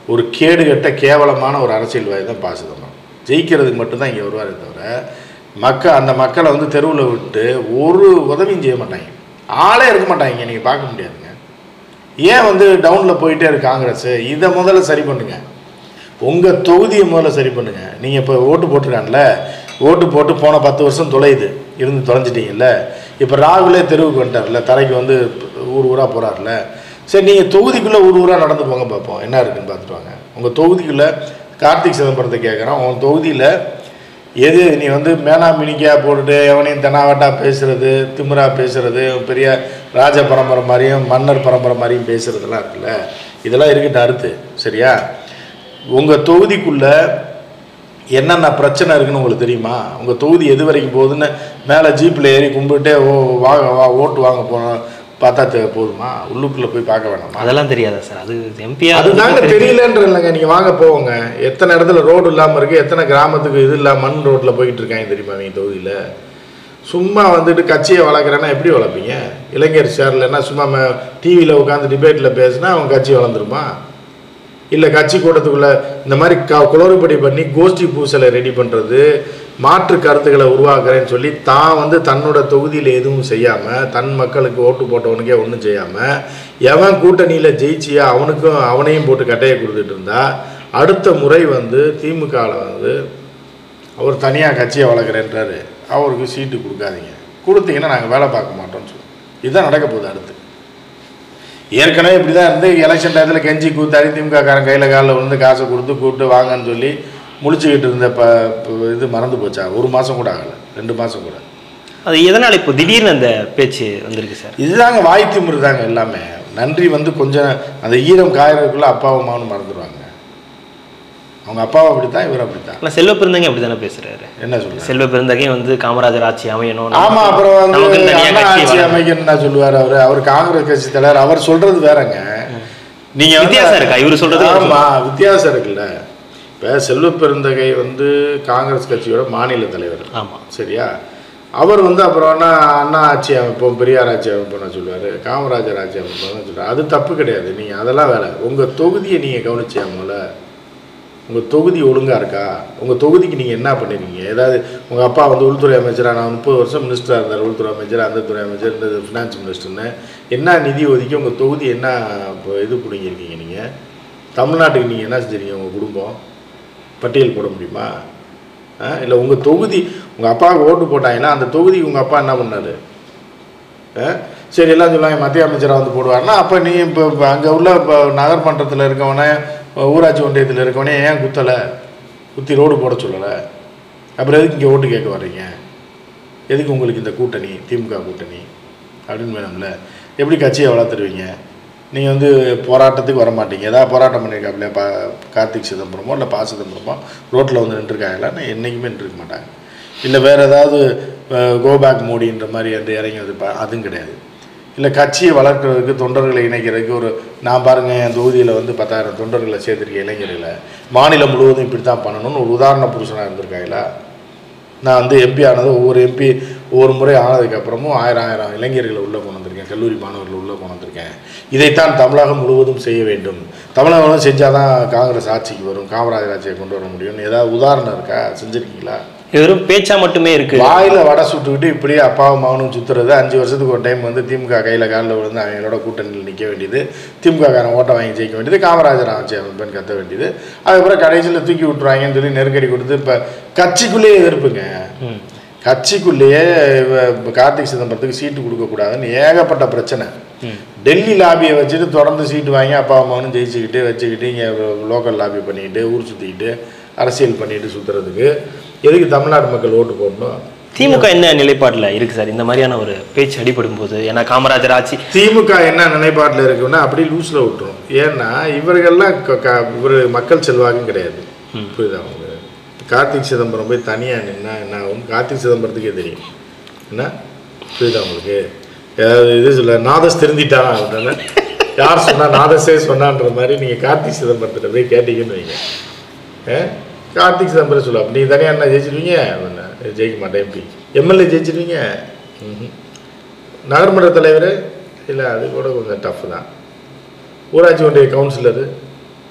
ஒரு கேடுகட்ட கேவலமான ஒரு அரசியல்வாதி தான் பா சிதம்பரம் ஜெயிக்கிறதுக்கு மட்டும்தான் இங்கே வருவாரே தவிர மக்கள் அந்த மக்களை வந்து தெருவில் விட்டு ஒரு உதவியும் செய்ய மாட்டாங்க ஆளே இருக்க மாட்டாங்க நீங்கள் பார்க்க முடியாதுங்க ஏன் வந்து டவுனில் போயிட்டே இருக்கு காங்கிரஸ் இதை முதல்ல சரி பண்ணுங்க உங்கள் தொகுதியை முதல்ல சரி பண்ணுங்க நீங்கள் இப்போ ஓட்டு போட்டிருக்கான்ல ஓட்டு போட்டு போன பத்து வருஷம் தொலையுது இருந்து தொலைஞ்சிட்டீங்கல்ல இப்போ ராகுலே தெருவுக்கு வந்துட்டார்ல தரைக்கு வந்து ஊர் ஊராக போகிறார்ல சரி நீங்கள் தொகுதிக்குள்ளே ஊர் ஊராக நடந்து போங்க பார்ப்போம் என்ன இருக்குன்னு பார்த்துட்டு வாங்க உங்கள் தொகுதிக்குள்ளே கார்த்திக் சிதம்பரத்தை கேட்குறான் உன் தொகுதியில் எது நீ வந்து மேனா மினிக்கா போட்டுட்டு எவனையும் தெனாவட்டா பேசுறது திமிரா பேசுறது பெரிய ராஜ பரம்பரை மாதிரியும் மன்னர் பரம்பரை மாதிரியும் பேசுறதெல்லாம் இருக்குல்ல இதெல்லாம் இருக்கட்டும் அறுத்து சரியா உங்கள் தொகுதிக்குள்ள என்னென்ன பிரச்சனை இருக்குன்னு உங்களுக்கு தெரியுமா உங்கள் தொகுதி எது வரைக்கும் போகுதுன்னு மேலே ஜீப்பில் ஏறி கும்பிட்டே ஓ வாங்க வா ஓட்டு வாங்க போனோம் பார்த்தா தெ- போதுமா உள்ளுக்குள்ளே போய் பார்க்க வேணாமா அதெல்லாம் தெரியாதா சார் அது எம்பியா அதுதாங்க தெரியலன்ற இல்லைங்க நீங்க வாங்க போவோங்க எத்தனை இடத்துல ரோடு இல்லாம இருக்கு எத்தனை கிராமத்துக்கு இது இல்லாம மண் ரோட்ல போயிட்டு இருக்காங்க தெரியுமா அவங்க தொகுதியில சும்மா வந்துட்டு கட்சியை வளர்க்குறேன்னா எப்படி வளர்ப்பீங்க இளைஞர் சேர்லன்னா சும்மா டிவியில் உட்காந்து டிபேட்டில் பேசினா அவங்க கட்சி வளர்ந்துருமா இல்லை கட்சி கூட்டத்துக்குள்ள இந்த மாதிரி க குளறுபடி பண்ணி கோஷ்டி பூசலை ரெடி பண்ணுறது மாற்று கருத்துக்களை உருவாக்குறேன்னு சொல்லி தான் வந்து தன்னோட தொகுதியில் எதுவும் செய்யாமல் தன் மக்களுக்கு ஓட்டு போட்டவனுக்கே ஒன்றும் செய்யாமல் எவன் கூட்டணியில் ஜெயிச்சியா அவனுக்கும் அவனையும் போட்டு கட்டையை கொடுத்துட்டு இருந்தா அடுத்த முறை வந்து திமுகவில் வந்து அவர் தனியாக கட்சியை வளர்க்குறேன்றாரு அவருக்கு சீட்டு கொடுக்காதீங்க கொடுத்தீங்கன்னா நாங்கள் வேலை பார்க்க மாட்டோம்னு சொல்லுவோம் இதுதான் நடக்க போகுது அடுத்து ஏற்கனவே இப்படி தான் இருந்து எலெக்ஷன் டயத்தில் கெஞ்சி கூத்தாடி திமுக காரன் கையில் காலில் விழுந்து காசை கொடுத்து கூப்பிட்டு வாங்கன்னு சொல்லி முழிச்சுக்கிட்டு இருந்த ப ப- இது மறந்து போச்சா ஒரு மாதம் கூட ஆகலை ரெண்டு மாதம் கூட அது எதனால் இப்போ திடீர்னு அந்த பேச்சு வந்திருக்கு சார் இதுதாங்க வாய் திமிரு தாங்க எல்லாமே நன்றி வந்து கொஞ்சம் அந்த ஈரம் காயறதுக்குள்ளே அப்பாவும் அம்மாவும் மறந்துடுவாங்க அவங்க அப்பாவும் அப்படித்தான் இவர் அப்படித்தான் ஆனால் செல்வ பெருந்தகை அப்படி தானே பேசுறாரு என்ன சொல்லுங்க செல்வ பெருந்தகை வந்து காமராஜர் ஆட்சி அமையணும் ஆமா அப்புறம் வந்து நமக்கு தனியா அண்ணா கட்சி ஆட்சி வளரணும். அமைக்கணும்னா சொல்லுவார் அவர் அவர் காங்கிரஸ் கட்சி தலைவர் அவர் சொல்றது வேறங்க நீங்க வந்து- வித்தியாசம் இருக்கா? இவரு சொல்றது வேற ஆமா வித்தியாசம் இருக்குல்ல இப்ப செல்வ பெருந்தகை வந்து காங்கிரஸ் கட்சியோட மாநில தலைவர் ஆமா சரியா அவர் வந்து அப்புறம் என்ன அண்ணா ஆட்சி அமைப்போம் பெரியார் ஆட்சி அமைப்போம்னு சொல்லுவார் காமராஜர் ஆட்சி அமைப்போம்னு சொல்லுவார் அது தப்பு கிடையாது நீங்கள் அதெல்லாம் வேலை உங்கள் தொகுதியை நீங்கள் கவனிச்சியாமல உங்கள் தொகுதி ஒழுங்காக இருக்கா உங்கள் தொகுதிக்கு நீங்கள் என்ன பண்ணிருக்கீங்க ஏதாவது உங்கள் அப்பா வந்து உள்துறை அமைச்சராக நான் முப்பது வருஷம் மினிஸ்டராக இருந்தார் உள்துறை அமைச்சர் அந்த துறை அமைச்சர் இந்த ஃபினான்ஸ் மினிஸ்டர்னு என்ன நிதி ஒதுக்கி உங்கள் தொகுதி என்ன இப்போ இது பிடிங்கிருக்கீங்க நீங்கள் தமிழ்நாட்டுக்கு நீங்கள் என்ன செஞ்சுருக்கீங்க உங்கள் குடும்பம் பட்டியல் போட முடியுமா இல்லை உங்கள் தொகுதி உங்கள் அப்பாவுக்கு ஓட்டு போட்டாங்கன்னா அந்த தொகுதிக்கு உங்கள் அப்பா என்ன பண்ணாரு ஆ? சரி எல்லாம் சொல்லுவாங்க மத்திய அமைச்சராக வந்து போடுவார்னா அப்போ நீ இப்போ அங்கே உள்ள இப்போ நகர்மன்றத்தில் இருக்கவனே ஊராட்சி ஒன்றியத்தில் இருக்கவனே ஏன் குத்தலை குத்தி ரோடு போட சொல்லலை அப்புறம் எதுக்கு இங்கே ஓட்டு கேட்க வர்றீங்க எதுக்கு உங்களுக்கு இந்த கூட்டணி திமுக கூட்டணி அப்படின்னு வேணும்ல எப்படி கட்சியை வளர்த்துருவீங்க நீங்கள் வந்து போராட்டத்துக்கு வர மாட்டீங்க ஏதாவது போராட்டம் பண்ணியிருக்காப்லையா பா கார்த்திக் சிதம்பரமோ இல்லை பா சிதம்பரமோ ரோட்டில் வந்து நின்றுருக்காங்களா என்றைக்குமே நின்றுக்க மாட்டாங்க இல்லை வேறு ஏதாவது கோபேக் மோடின்ற மாதிரி வந்து இறங்கி வந்து பா அதுவும் கிடையாது இல்லை கட்சியை வளர்க்குறதுக்கு தொண்டர்களை இணைக்கிறதுக்கு ஒரு நான் பாருங்க என் தொகுதியில் வந்து பத்தாயிரம் தொண்டர்களை சேர்த்துருக்க இளைஞர்களை மாநிலம் முழுவதும் இப்படி தான் பண்ணணும்னு ஒரு உதாரண புருஷனாக இருந்திருக்காங்களா நான் வந்து எம்பி ஆனது ஒவ்வொரு எம்பி ஒவ்வொரு முறை ஆனதுக்கப்புறமும் ஆயிரம் ஆயிரம் இளைஞர்களை உள்ளே கொண்டு வந்திருக்கேன் கல்லூரி மாணவர்களை உள்ளே கொண்டு வந்திருக்கேன் இதைத்தான் தமிழகம் முழுவதும் செய்ய வேண்டும் தமிழகம் முழுவதும் செஞ்சால் தான் காங்கிரஸ் ஆட்சிக்கு வரும் காமராஜர் ஆட்சியை கொண்டு வர முடியும்னு ஏதாவது உதாரணம் இருக்கா செஞ்சுருக்கீங்களா இது வெறும் பேச்சா மட்டுமே இருக்கு வாயில வடை சுட்டுக்கிட்டு இப்படியே அப்பாவும் மகனும் சுத்துறது அஞ்சு வருஷத்துக்கு ஒரு டைம் வந்து திமுக கையில் காலில் விழுந்து அவங்களோட கூட்டணியில் நிற்க வேண்டியது திமுக காரன் ஓட்டை வாங்கி ஜெயிக்க வேண்டியது காமராஜர் ஆட்சி அமைப்பேன்னு கத்த வேண்டியது அதுக்கப்புறம் கடைசியில் தூக்கி விட்டுருவாங்கன்னு சொல்லி நெருக்கடி கொடுத்து இப்போ கட்சிக்குள்ளேயே எதிர்ப்புங்க ம். கட்சிக்குள்ளேயே இவ- இப்ப கார்த்திக் சிதம்பரத்துக்கு சீட்டு கொடுக்கக்கூடாதுன்னு ஏகப்பட்ட பிரச்சனை ம். டெல்லி லாபியை வச்சுட்டு தொடர்ந்து சீட்டு வாங்கி அப்பா அம்மாவும் ஜெயிச்சுக்கிட்டு வச்சுக்கிட்டு இங்கே லோக்கல் லாபி பண்ணிக்கிட்டு ஊர் சுற்றிக்கிட்டு அரசியல் பண்ணிட்டு சுற்றுறதுக்கு எதுக்கு தமிழ்நாடு மக்கள் ஓட்டு போடணும் திமுக என்ன நிலைப்பாட்டுல இருக்கு சார் இந்த மாதிரியான ஒரு பேச்சு அடிபடும் போது ஏன்னா காமராஜர் ஆட்சி திமுக என்ன நிலைப்பாட்டில் இருக்குன்னா அப்படியே லூஸில் விட்டுரும் ஏன்னா இவர்கள்லாம் க- க- இவர் மக்கள் செல்வாக்கும் கிடையாது புரியுதா உங்களுக்கு கார்த்திக் சிதம்பரம் போய் தனியாக நின்னா என்ன ஆகும் கார்த்திக் சிதம்பரத்துக்கே தெரியும் என்ன புரியுதா உங்களுக்கு ஏதாவது இது சொல்ல நாதஸ் திருந்திட்டானா அப்படின்னா யார் சொன்னா நாதஸே சொன்னான்ற மாதிரி நீங்கள் கார்த்திக் சிதம்பரத்திட்ட போய் கேட்டீங்கன்னு வைங்க ஆ? கார்த்திக் சிதம்பரம் சொல்லுவா நீ தனியாக என்ன ஜெயிச்சிருவீங்க அப்படின்னா, ஜெயிக்க மாட்டேன் எம்பி எம்எல்ஏ ஜெயிச்சிருவீங்க ம்ஹும். நகர்மன்ற தலைவர் இல்லை அது கூட கொஞ்சம் டஃப் தான் ஊராட்சி ஒன்றிய கவுன்சிலரு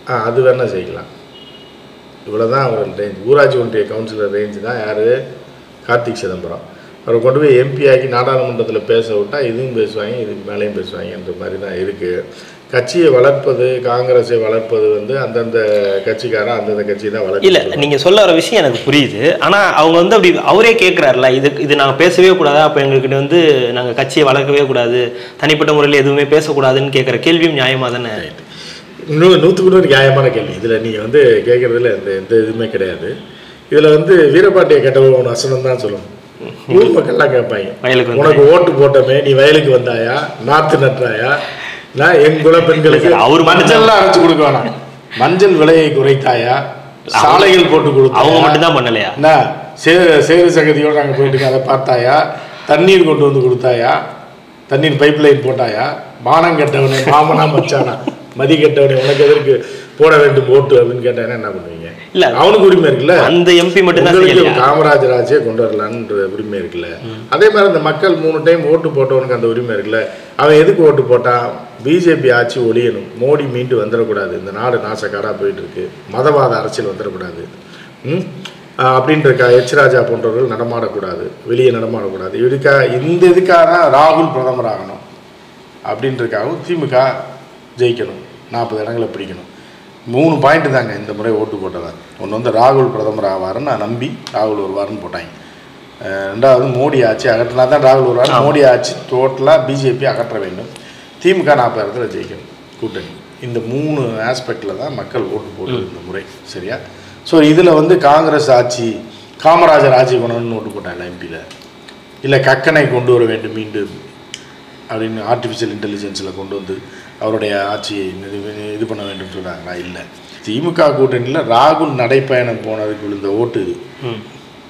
ஆ அது வேணா செய்யலாம் இவ்வளோதான் அவர் ரேஞ்ச் ஊராட்சி ஒன்றிய கவுன்சிலர் ரேஞ்சு தான் யார் கார்த்திக் சிதம்பரம் அவரை கொண்டு போய் எம்பி ஆக்கி நாடாளுமன்றத்தில் பேச விட்டால் இதுவும் பேசுவாங்க இதுக்கு மேலேயும் பேசுவாங்கன்ற மாதிரி தான் இருக்குது கட்சியை வளர்ப்பது காங்கிரஸை வளர்ப்பது வந்து அந்தந்த கட்சிக்காரன் அந்தந்த கட்சி தான் இல்ல வளர்க்க நீங்க சொல்ல வர விஷயம் எனக்கு புரியுது ஆனா அவங்க வந்து அப்படி அவரே கேட்கிறாருல இது இது நாங்க பேசவே கூடாதா அப்ப எங்ககிட்ட வந்து நாங்க கட்சியை வளர்க்கவே கூடாது தனிப்பட்ட முறையில் எதுவுமே பேசக்கூடாதுன்னு கேட்கிற கேள்வியும் நியாயமா தானே இன்னும் நூற்றுக்கு நூறு நியாயமான கேள்வி இதில் நீங்கள் வந்து கேட்குறதுல எந்த எந்த இதுவுமே கிடையாது இதில் வந்து வீரபாண்டிய கெட்டவன் வசனம் தான் சொல்லணும் ஊர் மக்கள்லாம் கேட்பாங்க வயலுக்கு வந்து உனக்கு ஓட்டு போட்டோமே நீ வயலுக்கு வந்தாயா நாத்து நட்டாயா நான் என் குல பெண்களுக்கு இல்ல, அவரு மட்டும் மஞ்சள்லாம் அரைச்சு கொடுக்க வேணாம் மஞ்சள் விலையை குறைத்தாயா சாலைகள் போட்டு கொடுத்தாயா அவங்க மட்டும் தான் பண்ணலையா என்ன சே சேரு சகதியோட நாங்கள் போயிட்டு அதை பார்த்தாயா தண்ணீர் கொண்டு வந்து கொடுத்தாயா தண்ணீர் பைப் லைன் போட்டாயா மானம் கெட்டவனே மாமனா மச்சானா மதி கெட்டவனே உனக்கு எதற்கு போட வேண்டும் ஓட்டு அப்படின்னு கேட்டாங்கன்னா என்ன பண்ணுவீங்க இல்ல. அவனுக்கு உரிமை இருக்குல்ல அந்த எம்பி மட்டும் தான் உங்களுக்கு செய்யலையா காமராஜர் ஆட்சியை கொண்டு வரலான்ற உரிமை இருக்குல்ல அதே மாதிரி அந்த மக்கள் மூணு டைம் ஓட்டு போட்டவனுக்கு அந்த உரிமை இருக்குல்ல அவன் எதுக்கு ஓட்டு போட்டான் பிஜேபி ஆட்சி ஒழியணும் மோடி மீண்டு வந்துடக்கூடாது இந்த நாடு நாசக்காரா போயிட்டு இருக்கு மதவாத அரசியல் வந்துடக்கூடாது ம் ஆஹ் அப்படின்றக்கா எச் ராஜா போன்றவர்கள் நடமாடக்கூடாது வெளியே நடமாடக்கூடாது இதுக்கா இந்த இதுக்காக தான் ராகுல் பிரதமர் ஆகணும் அப்படின்றக்காகவும் திமுக ஜெயிக்கணும் நாற்பது இடங்களை பிடிக்கணும் மூணு பாயிண்ட் தாங்க இந்த முறை ஓட்டு போட்டவன் ஒன்று வந்து ராகுல் பிரதமர் ஆவாருன்னு நான் நம்பி ராகுல் வருவாருன்னு போட்டாங்க அஹ் ரெண்டாவது மோடி ஆட்சி அகற்றினா தான் ராகுல் வருவார் மோடி ஆட்சி டோட்டலாக பிஜேபி அகற்ற வேண்டும் திமுக நாற்பது இடத்துல ஜெயிக்கணும் கூட்டணி இந்த மூணு ஆஸ்பெக்டில் தான் மக்கள் ஓட்டு போடுறது இந்த முறை சரியா ஸோ இதில் வந்து காங்கிரஸ் ஆட்சி காமராஜர் ஆட்சி கொண்டு ஓட்டு போட்டாங்க எம்பியில் இல்லை கக்கனை கொண்டு வர வேண்டும் மீண்டும் அப்படின்னு ஆர்டிஃபிஷியல் இன்டெலிஜென்ஸில் கொண்டு வந்து அவருடைய ஆட்சியை இது இது பண்ண வேண்டும் சொல்கிறாங்களா இல்லை திமுக கூட்டணியில் ராகுல் நடைப்பயணம் போனதுக்கு விழுந்த ஓட்டு இது ம்.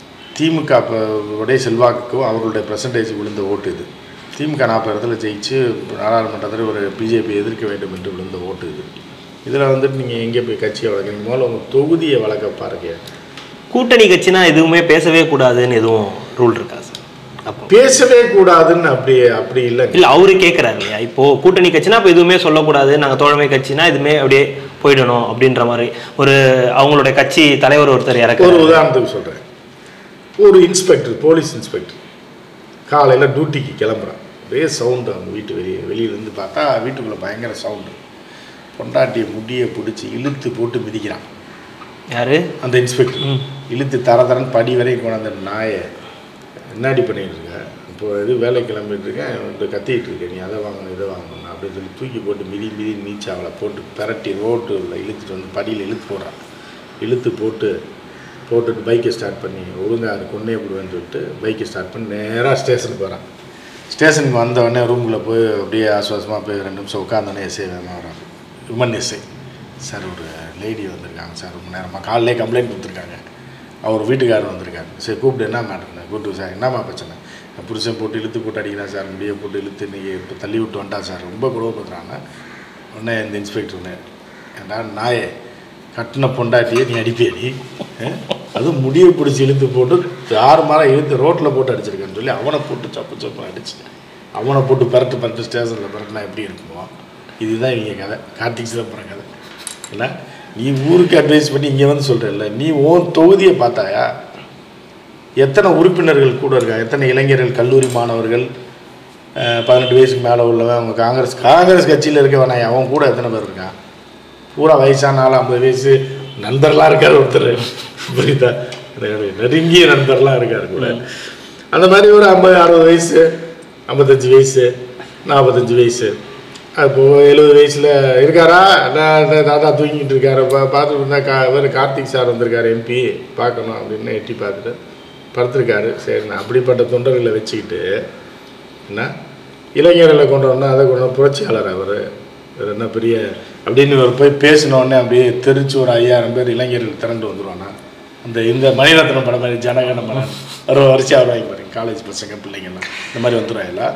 திமுக ப- உடைய செல்வாக்குக்கும் அவர்களுடைய பர்சன்டேஜ் விழுந்த ஓட்டு இது திமுக நாற்பது இடத்துல ஜெயிச்சு நாடாளுமன்றத்தில் ஒரு பிஜேபி எதிர்க்க வேண்டும் என்று விழுந்த ஓட்டு இது இதில் வந்துட்டு நீங்கள் எங்கே போய் கட்சியை வளர்க்குறீங்க முதல்ல உங்கள் தொகுதியை வளர்க்க பாருங்க கூட்டணி கட்சினா எதுவுமே பேசவே கூடாதுன்னு எதுவும் ரூல் இருக்கா சார் அப்போ பேசவே கூடாதுன்னு அப்படி அப்படி இல்லை இல்ல அவரு கேட்கிறாரு இல்லையா இப்போ கூட்டணி கட்சினா இப்போ எதுவுமே சொல்லக்கூடாது நாங்க தோழமை கட்சினா எதுவுமே அப்படியே போயிடணும் அப்படின்ற மாதிரி ஒரு அவங்களுடைய கட்சி தலைவர் ஒருத்தர் ஒரு இறக்க உதாரணத்துக்கு சொல்கிறேன் ஒரு இன்ஸ்பெக்டர் போலீஸ் இன்ஸ்பெக்டர் காலையில் டியூட்டிக்கு கிளம்புறான் ஒரே சவுண்டு அவங்க வீட்டு வெளியே வெளியிலேருந்து பார்த்தா வீட்டுக்குள்ளே பயங்கர சவுண்டு பொண்டாட்டியை முடியை பிடிச்சி இழுத்து போட்டு மிதிக்கிறான் யாரு அந்த இன்ஸ்பெக்டர் இழுத்து தர தரன்னு படி வரைக்கும் கொண்டாந்த நாயை என்னாடி பண்ணிட்டு இருக்க இப்போ இது வேலை கிளம்பிட்டு இருக்கேன் இந்த கத்திட்டு இருக்கேன் நீ அதை வாங்கணும் இதை வாங்கணும் அப்படின்னு சொல்லி தூக்கி போட்டு மிதி மிதி நீச்சு அவளை போட்டு பிரட்டி ரோட்டில் இழுத்துட்டு வந்து படியில் இழுத்து போடுறான் இழுத்து போட்டு போட்டுட்டு பைக்கை ஸ்டார்ட் பண்ணி ஒழுங்கா அது கொன்னே விடுவேன்னு சொல்லிட்டு பைக்கை ஸ்டார்ட் பண்ணி நேராக ஸ்டேஷனுக்கு வரான் ஸ்டேஷனுக்கு வந்த உடனே ரூமில் போய் அப்படியே ஆசுவாசமாக போய் ரெண்டு நிமிஷம் உட்காந்தோடனே எஸ்ஐ வேகமாக வரான் விமன் எஸ்ஐ சார் ஒரு லேடி வந்திருக்காங்க சார் ரொம்ப நேரமாக காலையிலே கம்ப்ளைண்ட் கொடுத்துருக்காங்க அவர் வீட்டுக்காரர் வந்திருக்காங்க சரி கூப்பிட்டு என்ன மேட்டர்னு கூப்பிட்டு சார் என்னம்மா பிரச்சனை என் புருஷன் போட்டு இழுத்து போட்டு அடிக்கிறான் சார் முடிய போட்டு இழுத்து இன்றைக்கி இப்போ தள்ளி விட்டு வந்துட்டான் சார் ரொம்ப கொடுமைப்படுறாங்க உடனே இந்த இன்ஸ்பெக்டர் உடனே ஏண்டா நாயே கட்டின பொண்டாட்டியே நீ அடிப்பேடி அதுவும் முடியை பிடிச்சி இழுத்து போட்டு ஆறு மாதம் இழுத்து ரோட்டில் போட்டு அடிச்சிருக்கேன்னு சொல்லி அவனை போட்டு சப்பு சப்பு அடிச்சு அவனை போட்டு பரட்டு பரட்டு ஸ்டேஷனில் பரட்டுனா எப்படி இருக்குமோ இதுதான் இவங்க கதை கார்த்திக் சிதம்பரம் கதை இல்லை நீ ஊருக்கு அட்வைஸ் பண்ணி இங்கே வந்து சொல்கிறல்ல நீ உன் தொகுதியை பார்த்தாயா எத்தனை உறுப்பினர்கள் கூட இருக்காங்க எத்தனை இளைஞர்கள் கல்லூரி மாணவர்கள் அஹ், பதினெட்டு வயசுக்கு மேலே உள்ளவன் அவங்க காங்கிரஸ் காங்கிரஸ் கட்சியில் இருக்க வேணாம் அவன் கூட எத்தனை பேர் இருக்கான் பூரா வயசான ஆள் ஐம்பது வயசு நண்பர்லாம் இருக்கார் ஒருத்தர் புரியுதா நெருங்கிய நண்பர்லாம் இருக்கார் கூட அந்த மாதிரி ஒரு ஐம்பது அறுபது வயசு ஐம்பத்தஞ்சு வயசு நாற்பத்தஞ்சு வயசு அப்போ எழுபது வயசில் இருக்காரா நான் இந்த தாத்தா தூங்கிட்டு இருக்காரு பா பார்த்துட்டு இருந்தா கா இவர் கார்த்திக் சார் வந்திருக்காரு எம்பி பார்க்கணும் அப்படின்னு எட்டி பார்த்துட்டு படுத்திருக்காரு சரி நான் அப்படிப்பட்ட தொண்டர்களை வச்சுக்கிட்டு என்ன இளைஞர்களை கொண்டு வரணும் அதை கொண்டு வந்து புரட்சியாளர் அவர் இவர் என்ன பெரிய அப்படின்னு இவர் போய் பேசினோடனே அப்படியே தெரிச்சு ஒரு ஐயாயிரம் பேர் இளைஞர்கள் திரண்டு வந்துருவானா அந்த இந்த மணிரத்னம் படம் மாதிரி ஜனகன படம் ஒரு வரிசையாக வருவாங்க பாருங்க காலேஜ் பசங்க பிள்ளைங்கெல்லாம் இந்த மாதிரி வந்துடுவாங்களா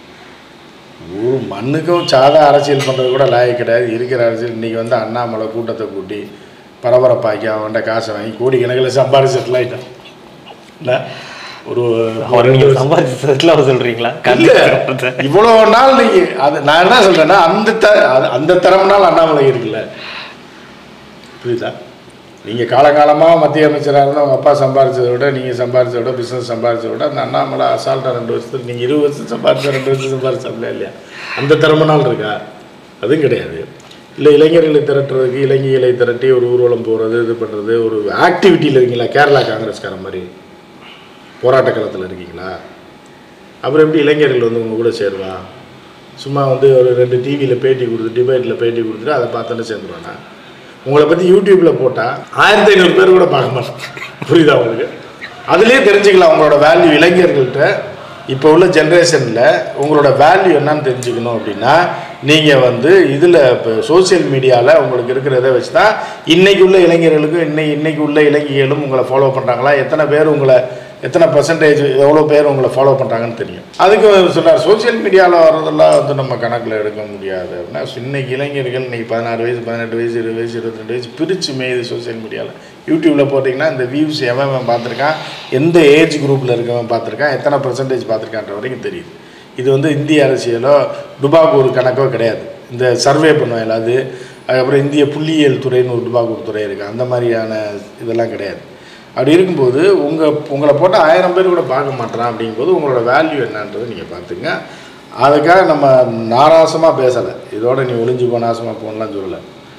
ஒரு மண்ணுக்கும் சாதா அரசியல் பண்ணுறது கூட லாயக்கு கிடையாது இருக்கிற அரசியல் இன்றைக்கி வந்து அண்ணாமலை கூட்டத்தை கூட்டி பரபரப்பாக்கி அவன்கிட்ட காசை வாங்கி கோடி கணக்கில் சம்பாதி செட்டில் ஆகிட்டான் இல்லை ஒரு அவர் நீங்க சம்பாதிச்சதுல அவர் சொல்றீங்களா இல்ல இவ்வளவு நாள் நீங்க அது நான் என்ன சொல்றேன்னா அந்த த அது- அந்த திறமனால் அண்ணாமலை இருக்குல்ல புரியுதா நீங்கள் காலகாலமாக மத்திய அமைச்சராக இருந்தால் உங்கள் அப்பா சம்பாரிச்சதை விட நீங்கள் சம்பாரிச்சதை விட பிஸ்னஸ் சம்பாரிச்சதை விட அந்த அண்ணாமலை அசால்ட்டாக ரெண்டு வருஷத்துக்கு நீங்கள் இருபது வருஷம் சம்பாரிச்சா ரெண்டு வருஷம் சம்பாரிச்சாங்களா இல்லையா அந்த திறமனால் இருக்கா அதுவும் கிடையாது இல்லை இளைஞர்களை திரட்டுறதுக்கு இளைஞர்களை திரட்டி ஒரு ஊர்வலம் போகிறது இது பண்ணுறது ஒரு ஆக்டிவிட்டியில் இருக்கீங்களா கேரளா காங்கிரஸ்காரன் மாதிரி போராட்ட களத்தில் இருக்கீங்களா அப்புறம் எப்படி இளைஞர்கள் வந்து உங்கள் கூட சேருவான் சும்மா வந்து ஒரு ரெண்டு டிவியில் பேட்டி கொடுத்து டிபேட்டில் பேட்டி கொடுத்துட்டு அதை பார்த்தோன்னு சேர்ந்துருவானா உங்களை பற்றி யூடியூப்பில் போட்டால் ஆயிரத்தி ஐநூறு பேர் கூட பார்க்க மாட்டாங்க புரியுதா உங்களுக்கு அதுலேயே தெரிஞ்சுக்கலாம் உங்களோட வேல்யூ இளைஞர்கள்ட்ட இப்போ உள்ள ஜென்ரேஷனில் உங்களோட வேல்யூ என்னன்னு தெரிஞ்சுக்கணும் அப்படின்னா நீங்கள் வந்து இதில் இப்போ சோஷியல் மீடியாவில் உங்களுக்கு இருக்கிறத வச்சு தான் இன்னைக்கு உள்ள இளைஞர்களுக்கும் இன்னை இன்னைக்கு உள்ள இளைஞர்களும் உங்களை ஃபாலோ பண்ணுறாங்களா எத்தனை பேர் உங்களை எத்தனை பர்சன்டேஜ் எவ்வளோ பேர் உங்களை ஃபாலோ பண்ணுறாங்கன்னு தெரியும் அதுக்கு சொன்னார் சோஷியல் மீடியாவில் வர்றதெல்லாம் வந்து நம்ம கணக்கில் எடுக்க முடியாது அப்படின்னா இன்னைக்கு இளைஞர்கள் இன்னைக்கு பதினாறு வயசு பதினெட்டு வயசு இருபது வயசு இருபத்தி வயசு பிரித்து மேயுது சோஷியல் மீடியாவில் யூடியூப்பில் போட்டிங்கன்னா இந்த வியூஸ் எவன் எவன் பார்த்துருக்கான் எந்த ஏஜ் குரூப்பில் இருக்கவன் பார்த்துருக்கான் எத்தனை பர்சன்டேஜ் பார்த்துருக்கான்ற வரைக்கும் தெரியுது இது வந்து இந்திய அரசியலோ டுபாகூர் கணக்கோ கிடையாது இந்த சர்வே பண்ணுவேன் அது அதுக்கப்புறம் இந்திய புள்ளியியல் துறைன்னு ஒரு டுபாகூர் துறை இருக்குது அந்த மாதிரியான இதெல்லாம் கிடையாது அப்படி இருக்கும்போது உங்கள் உங்களை போட்டு ஆயிரம் பேர் கூட பார்க்க மாட்டான் அப்படிங்கும்போது உங்களோட வேல்யூ என்னன்றதை நீங்கள் பார்த்துங்க அதுக்காக நம்ம நாராசமாக பேசலை இதோட நீ ஒளிஞ்சு போ நாசமாக போகணும்லாம் சொல்லலை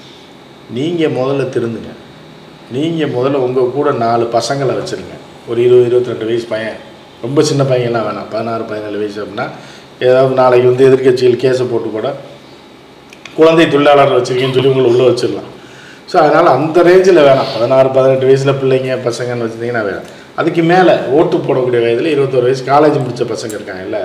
நீங்கள் முதல்ல திருந்துங்க நீங்கள் முதல்ல உங்கள் கூட நாலு பசங்களை வச்சுருங்க ஒரு இருபது இருபத்தி ரெண்டு வயசு பையன் ரொம்ப சின்ன பையன்லாம் வேணாம் பதினாறு பதினேழு வயசு அப்படின்னா ஏதாவது நாளைக்கு வந்து எதிர்க்கட்சியில் கேஸை போட்டு கூட குழந்தை தொழிலாளர் வச்சுருக்கீங்கன்னு சொல்லி உங்களை உள்ளே வச்சிடலாம் ஸோ அதனால் அந்த ரேஞ்சில் வேணாம் பதினாறு பதினெட்டு வயசில் பிள்ளைங்க பசங்கன்னு வச்சுருந்தீங்கன்னா வேணாம் அதுக்கு மேலே ஓட்டு போடக்கூடிய வயதில் இருபத்தோரு வயசு காலேஜ் முடித்த பசங்க இருக்காங்கல்ல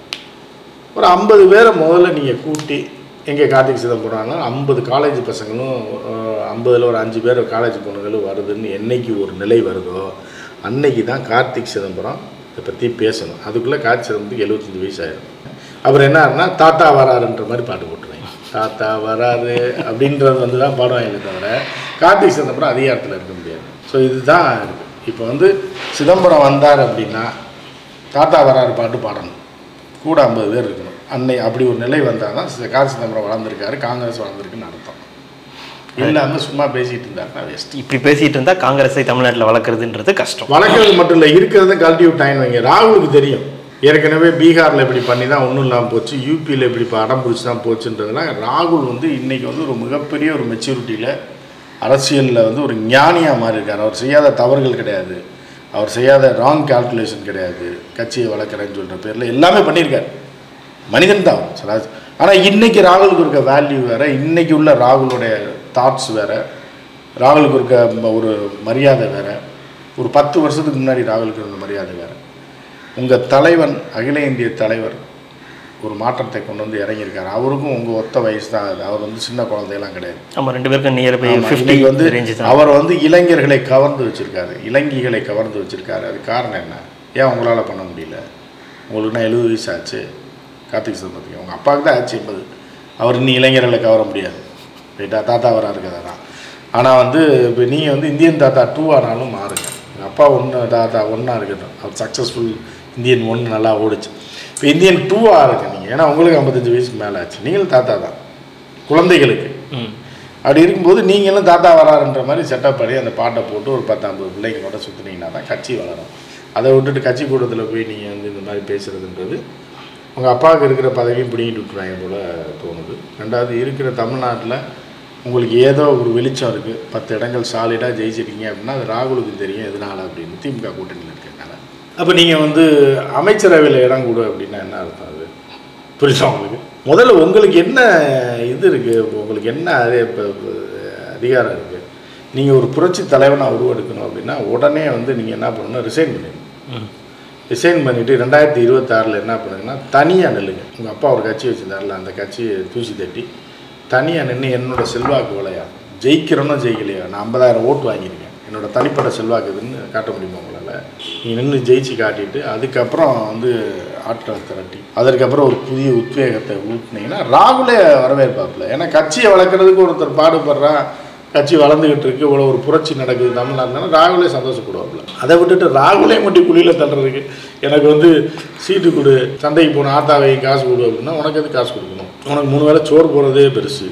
ஒரு ஐம்பது பேரை முதல்ல நீங்கள் கூட்டி எங்கே கார்த்திக் சிதம்பரம்னா ஐம்பது காலேஜ் பசங்களும் ஐம்பதில் ஒரு அஞ்சு பேர் காலேஜ் பொண்ணுங்களும் வருதுன்னு என்னைக்கு ஒரு நிலை வருதோ அன்னைக்கு தான் கார்த்திக் சிதம்பரம் இதை பற்றி பேசணும் அதுக்குள்ளே கார்த்திக் சிதம்பரத்துக்கு எழுபத்தஞ்சு வயசு ஆயிடும் அப்புறம் என்ன ஆகுனா தாத்தா வராருன்ற மாதிரி பாட்டு போட்டுருவேன் தாத்தா வராரு அப்படின்றது வந்து தான் பாடுவாங்க தவிர கார்த்திக் சிதம்பரம் அதிகாரத்தில் இருக்க முடியாது ஸோ இதுதான் இருக்குது இப்போ வந்து சிதம்பரம் வந்தார் அப்படின்னா தாத்தா வராரு பாட்டு பாடணும் கூட ஐம்பது பேர் இருக்கணும் அன்னை அப்படி ஒரு நிலை வந்தால் தான் சி- கார் சிதம்பரம் வளர்ந்துருக்காரு காங்கிரஸ் வளர்ந்துருக்குன்னு அர்த்தம் இல்லாமல் சும்மா பேசிகிட்டு இருந்தாருன்னா வேஸ்ட் இப்படி பேசிட்டு இருந்தா காங்கிரஸை தமிழ்நாட்டில் வளர்க்குறதுன்றது கஷ்டம் வளர்க்குறது மட்டும் இல்லை இருக்கிறத கழட்டி விட்டாங்கன்னு வைங்க ராகுலுக்கு தெரியும் ஏற்கனவே பீகாரில் இப்படி பண்ணி தான் ஒன்றும் இல்லாமல் போச்சு யூபியில் இப்படி இப்போ அடம் பிடிச்சி தான் போச்சுன்றதுலாம் ராகுல் வந்து இன்றைக்கி வந்து ஒரு மிகப்பெரிய ஒரு மெச்சூரிட்டியில் அரசியலில் வந்து ஒரு ஞானியாக மாறி இருக்கார் அவர் செய்யாத தவறுகள் கிடையாது அவர் செய்யாத ராங் கால்குலேஷன் கிடையாது கட்சியை வளர்க்குறேன்னு சொல்கிற பேரில் எல்லாமே பண்ணியிருக்காரு மனிதன் தான் சராஜ் ஆனால் இன்னைக்கு ராகுலுக்கு இருக்க வேல்யூ வேறு இன்னைக்கு உள்ள ராகுலுடைய தாட்ஸ் வேறு ராகுலுக்கு இருக்க ம- ஒரு மரியாதை வேறு ஒரு பத்து வருஷத்துக்கு முன்னாடி ராகுலுக்கு இருந்த மரியாதை வேறு உங்கள் தலைவன் அகில இந்திய தலைவர் ஒரு மாற்றத்தை கொண்டு வந்து இறங்கியிருக்காரு அவருக்கும் உங்கள் ஒத்த வயசு தான் அது அவர் வந்து சின்ன குழந்தையெல்லாம் கிடையாது நம்ம ரெண்டு பேருக்கும் நியர் பை ஆமா, ஃபிஃப்டி இன்னைக்கு வந்து ரேஞ்சு தான் அவர் வந்து இளைஞர்களை கவர்ந்து வச்சிருக்காரு இளைஞர்களை கவர்ந்து வச்சிருக்காரு அது காரணம் என்ன ஏன் உங்களால் பண்ண முடியல உங்களுக்கு நான் எழுபது வயசு ஆச்சு கார்த்திக் சிதம்பரத்துக்கு உங்கள் அப்பாவுக்கு தான் ஆச்சு எண்பது அவர் இன்னும் இளைஞர்களை கவர முடியாது ரைட்டா தாத்தா வரா இருக்கிறதா தான் ஆனால் வந்து இப்போ நீங்கள் வந்து இந்தியன் தாத்தா டூ ஆனாலும் மாறுங்க எங்கள் அப்பா ஒன்று தாத்தா ஒன்றா இருக்கட்டும் அவர் சக்ஸஸ்ஃபுல் இந்தியன் ஒன்று நல்லா ஓடுச்சு இப்போ இந்தியன் டூவாக இருக்கு நீங்கள் ஏன்னா உங்களுக்கு ஐம்பத்தஞ்சு வயசுக்கு மேலே ஆச்சு நீங்களும் தாத்தா தான் குழந்தைகளுக்கு ம் அப்படி இருக்கும்போது நீங்களும் தாத்தா வராருன்ற மாதிரி செட்டப் பண்ணி அந்த பாட்டை போட்டு ஒரு பத்து ஐம்பது பிள்ளைங்களோட சுற்றுனீங்கன்னா தான் கட்சி வளரும் அதை விட்டுட்டு கட்சி கூட்டத்தில் போய் நீங்கள் வந்து இந்த மாதிரி பேசுகிறதுன்றது உங்கள் அப்பாவுக்கு இருக்கிற பதவியும் பிடிங்கிட்டு விட்டுருவாங்க போல தோணுது ரெண்டாவது இருக்கிற தமிழ்நாட்டில் உங்களுக்கு ஏதோ ஒரு வெளிச்சம் இருக்குது பத்து இடங்கள் சாலிடாக ஜெயிச்சிருக்கீங்க அப்படின்னா அது ராகுலுக்கு தெரியும் எதனால அப்படின்னு திமுக கூட்டணியில் இருக்கிறதுனால அப்போ நீங்கள் வந்து அமைச்சரவையில் இடம் கொடு அப்படின்னா என்ன அர்த்தம் அது புரியுதா உங்களுக்கு முதல்ல உங்களுக்கு என்ன இது இருக்குது உங்களுக்கு என்ன அது இப்போ அதிகாரம் இருக்குது நீங்கள் ஒரு புரட்சி தலைவனாக உருவெடுக்கணும் அப்படின்னா உடனே வந்து நீங்கள் என்ன பண்ணணும் ரிசைன் பண்ணிடணும் ம் ரிசைன் பண்ணிவிட்டு ரெண்டாயிரத்தி இருபத்தாறில் என்ன பண்ணுங்கன்னா தனியாக நில்லுங்க உங்கள் அப்பா ஒரு கட்சி வச்சுருந்தாருல அந்த கட்சியை தூசி தட்டி தனியாக நின்று என்னோட செல்வாக்கு விளையா ஜெயிக்கிறோன்னா ஜெயிக்கலையா நான் ஐம்பதாயிரம் ஓட்டு வாங்கியிருக்கேன் என்னோட தனிப்பட்ட செல்வாக்கு இதுன்னு காட்ட முடியுமா உங்களால் நீங்கள் நின்று ஜெயிச்சு காட்டிட்டு அதுக்கப்புறம் வந்து ஆட்களை திரட்டி அதற்கப்புறம் ஒரு புதிய உத்வேகத்தை ஊட்டினீங்கன்னா ராகுலே வரவேற்பாப்புல ஏன்னா கட்சியை வளர்க்குறதுக்கு ஒருத்தர் பாடுபடுறான் கட்சி வளர்ந்துக்கிட்டு இருக்கு இவ்வளோ ஒரு புரட்சி நடக்குது தமிழ்நாட்டில் ராகுலே சந்தோஷப்படுவாப்புல அதை விட்டுட்டு ராகுலே மட்டும் குழியில் தள்ளுறதுக்கு எனக்கு வந்து சீட்டு கொடு சந்தைக்கு போன ஆத்தாவை காசு கொடு அப்படின்னா உனக்கு எது காசு கொடுக்கணும் உனக்கு மூணு வேளை சோறு போடுறதே பெருசு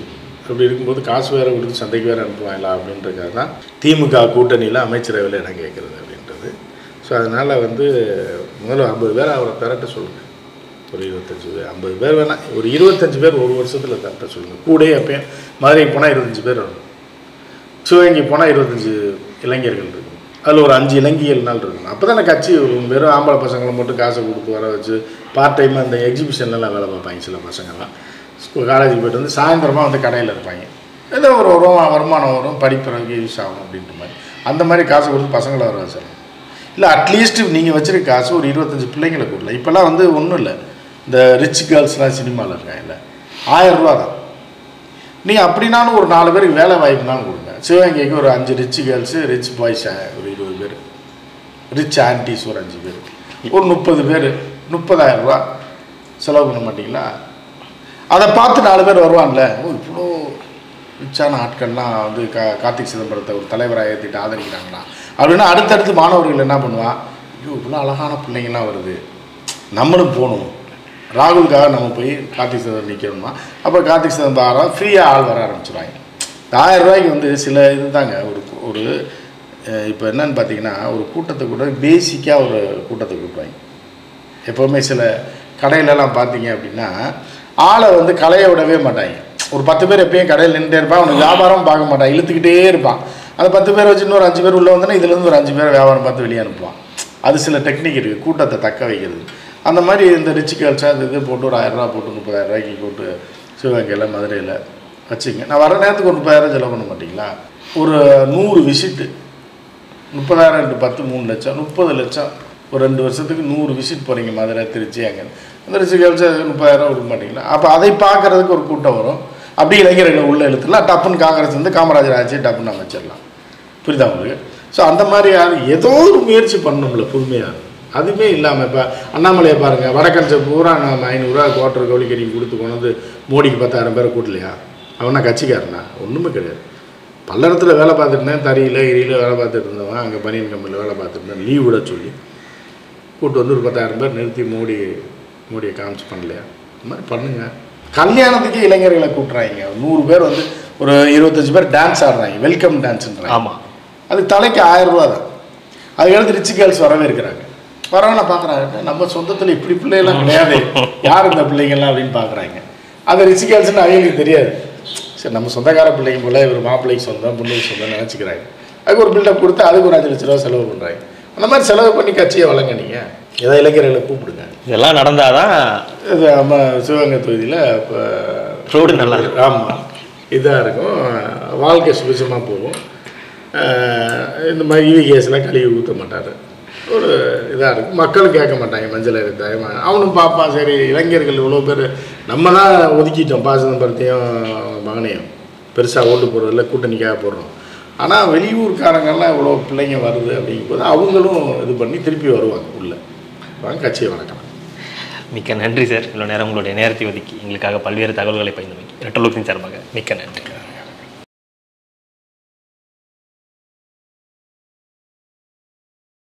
அப்படி இருக்கும்போது காசு வேற கொடுத்து சந்தைக்கு வேற அனுப்புவாங்களா அப்படின்றதுக்காக தான் திமுக கூட்டணியில் அமைச்சரவையில் இடம் கேட்குறது அப்படின்றது ஸோ அதனால் வந்து முதல்ல ஐம்பது பேர் அவரை திரட்ட சொல்லுங்கள் ஒரு இருபத்தஞ்சி பேர் ஐம்பது பேர் வேணாம் ஒரு இருபத்தஞ்சு பேர் ஒரு வருஷத்தில் திரட்ட சொல்லுங்கள் கூடயே எப்பயும் மதுரைக்கு போனால் இருபத்தஞ்சு பேர் வரணும் சிவகங்கை போனால் இருபத்தஞ்சி இளைஞர்கள் இருக்கும் அதில் ஒரு அஞ்சு இளைஞர்கள் நாள் இருக்கணும் அப்போ தானே கட்சி ஒரு வெறும் ஆம்பளை பசங்களை மட்டும் காசை கொடுத்து வர வச்சு பார்ட் டைமாக அந்த எக்ஸிபிஷன்லாம் வேலை பார்ப்பாங்க சில பசங்கள்லாம் ஸ்கூல் காலேஜுக்கு போயிட்டு வந்து சாயந்தரமாக வந்து கடையில் இருப்பாங்க ஏதோ ஒரு வருமா வருமானம் வரும் படிப்புறதுக்கு யூஸ் ஆகும் அப்படின்ற மாதிரி அந்த மாதிரி காசை கொடுத்து பசங்களை வர வச்சிடலாம் இல்லை அட்லீஸ்ட் நீங்கள் வச்சிருக்க காசு ஒரு இருபத்தஞ்சி பிள்ளைங்களை கொடுக்கலாம் இப்போல்லாம் வந்து ஒன்றும் இல்லை இந்த ரிச் கேர்ள்ஸ்லாம் சினிமாவில் இருக்காங்கல்ல ஆயிரம் ரூபா தான் நீங்கள் அப்படின்னாலும் ஒரு நாலு பேருக்கு வேலை வாய்ப்புனாலும் கொடுங்க சிவகங்கைக்கு ஒரு அஞ்சு ரிச் கேர்ள்ஸு ரிச் பாய்ஸ் ஒரு இருபது பேர் ரிச் ஆன்டிஸ் ஒரு அஞ்சு பேர் ஒரு முப்பது பேர் முப்பதாயிரம் ரூபா செலவு பண்ண மாட்டீங்களா அதை பார்த்து நாலு பேர் வருவான்ல ஓ இவ்வளோ ரிச்சான ஆட்கள்லாம் வந்து கா கார்த்திக் சிதம்பரத்தை ஒரு தலைவராக ஏற்றிட்டு ஆதரிக்கிறாங்களா அப்படின்னா அடுத்தடுத்து மாணவர்கள் என்ன பண்ணுவான் ஐயோ இவ்வளோ அழகான பிள்ளைங்கள்லாம் வருது நம்மளும் போகணும் ராகுலுக்காக நம்ம போய் கார்த்திக் சிதம்பரம் நிற்கணுமா அப்போ கார்த்திக் சிதம்பரம் ஆரம் ஃப்ரீயாக ஆள் வர ஆரம்பிச்சிருவாங்க இந்த ஆயிரம் ரூபாய்க்கு வந்து சில இது தாங்க ஒரு ஒரு இப்போ என்னன்னு பார்த்தீங்கன்னா ஒரு கூட்டத்தை கூட பேசிக்காக ஒரு கூட்டத்தை கூட்டுவாங்க எப்போவுமே சில கடையிலலாம் பார்த்தீங்க அப்படின்னா ஆளை வந்து கலைய விடவே மாட்டாங்க ஒரு பத்து பேர் எப்பயும் கடையில் நின்றுட்டே இருப்பான் அவனுக்கு வியாபாரம் பார்க்க மாட்டான் இழுத்துக்கிட்டே இருப்பான் அந்த பத்து பேர் வச்சு இன்னொரு அஞ்சு பேர் உள்ளே வந்தோன்னா இதுலேருந்து ஒரு அஞ்சு பேர் வியாபாரம் பார்த்து வெளியே அனுப்புவான் அது சில டெக்னிக் இருக்குது கூட்டத்தை தக்க வைக்கிறது அந்த மாதிரி இந்த ரிச் கேர்ள்ஸாக இந்த இது போட்டு ஒரு ஆயிரரூவா போட்டு முப்பதாயிரம் ரூபாய்க்கு போட்டு சிவகங்கையில் மதுரையில் வச்சுங்க நான் வர நேரத்துக்கு ஒரு முப்பதாயிரம் செலவு பண்ண மாட்டிங்களா ஒரு நூறு விசிட்டு முப்பதாயிரம் ரெண்டு பத்து மூணு லட்சம் முப்பது லட்சம் ஒரு ரெண்டு வருஷத்துக்கு நூறு விசிட் போகிறீங்க மதுரை திருச்சி அங்கே அந்த ரிச்சி கழிச்சு முப்பதாயிரம் கொடுக்க மாட்டீங்களா அப்போ அதை பார்க்கறதுக்கு ஒரு கூட்டம் வரும் அப்படி இளைஞர்களை உள்ள இழுத்துலாம் டப்புன்னு காங்கிரஸ் வந்து காமராஜர் ஆட்சி டப்புன்னு அமைச்சிடலாம் புரியுதா உங்களுக்கு ஸோ அந்த மாதிரி யாரு ஏதோ ஒரு முயற்சி பண்ணணும்ல புதுமையாக அதுவுமே இல்லாமல் இப்போ அண்ணாமலையை பாருங்கள் வடக்கன்சை பூரா நம்ம ஐநூறுரூவா குவார்டர் கோழிக்கறி கொடுத்து கொண்டு வந்து மோடிக்கு பத்தாயிரம் பேரை கூட்டலையா அவனா கட்சிக்காரனா ஒன்றுமே கிடையாது பல்லடத்தில் வேலை பார்த்துட்டு இருந்தேன் தறியில் எரியில் வேலை பார்த்துட்டு இருந்தவன் அங்கே பனியன் கம்பெனியில் வேலை பார்த்துட்டு இருந்தேன் லீவ் விட சொல்லி கூட்டு வந்து ஒரு பத்தாயிரம் பேர் நிறுத்தி மோடி மோடியை காமிச்சு பண்ணலையா இந்த மாதிரி பண்ணுங்க கல்யாணத்துக்கே இளைஞர்களை கூட்டுறாங்க நூறு பேர் வந்து ஒரு இருபத்தஞ்சு பேர் டான்ஸ் ஆடுறாங்க வெல்கம் டான்ஸ்ன்றாங்க ஆமாம் அது தலைக்கு ஆயிரம் ரூபா தான் அதுக்கடுத்து ரிச் கேர்ள்ஸ் வரவே இருக்கிறாங்க வரவன பார்க்குறாங்க நம்ம சொந்தத்தில் இப்படி பிள்ளைகள்லாம் கிடையாது யார் இந்த பிள்ளைங்கள்லாம் அப்படின்னு பார்க்குறாங்க அந்த ரிச் கேர்ள்ஸ்னு அவங்களுக்கு தெரியாது சரி நம்ம சொந்தக்கார பிள்ளைங்க போல இவர் மாப்பிள்ளைக்கு சொந்தம் பொண்ணுக்கு சொந்தம் நினச்சிக்கிறாங்க அதுக்கு ஒரு பில்டப் கொடுத்து அதுக்கு ஒரு அஞ்சு லட்ச ரூபா செலவு பண்ணுறாங்க அந்த மாதிரி செலவு பண்ணி கட்சியை வழங்க நீங்கள் ஏதோ இளைஞர்களை கூப்பிடுங்க இதெல்லாம் நடந்தாதான் இது நம்ம சிவகங்கை தொகுதியில் இப்போ ரோடு நல்லா இருக்கும் ஆமாம் இதாக இருக்கும் வாழ்க்கை சுபிச்சமாக போகும் அஹ் இந்த மாதிரி ஈவி கேஸ்லாம் கழுவி ஊற்ற மாட்டார் ஒரு இதாக இருக்கும் மக்களும் கேட்க மாட்டாங்க மஞ்சள் அரித்தாயம் அவனும் பார்ப்பான் சரி இளைஞர்கள் இவ்வளோ பேர் நம்ம தான் ஒதுக்கிட்டோம் பா சிதம்பரத்தையும் மகனையும் பெருசாக ஓட்டு போடுறதில்ல கூட்டணிக்காக போடுறோம் ஆனால் வெளியூர்காரங்கெல்லாம் இவ்வளோ பிள்ளைங்க வருது அப்படிங்கும்போது அவங்களும் இது பண்ணி திருப்பி வருவாங்க உள்ளே வாங்க கட்சியை வளர்க்கலாம் மிக்க நன்றி சார் இவ்வளோ நேரம் உங்களுடைய நேரத்தை ஒதுக்கி எங்களுக்காக பல்வேறு தகவல்களை பயந்து ரெட்டலோக்கின் சார்பாக மிக்க நன்றி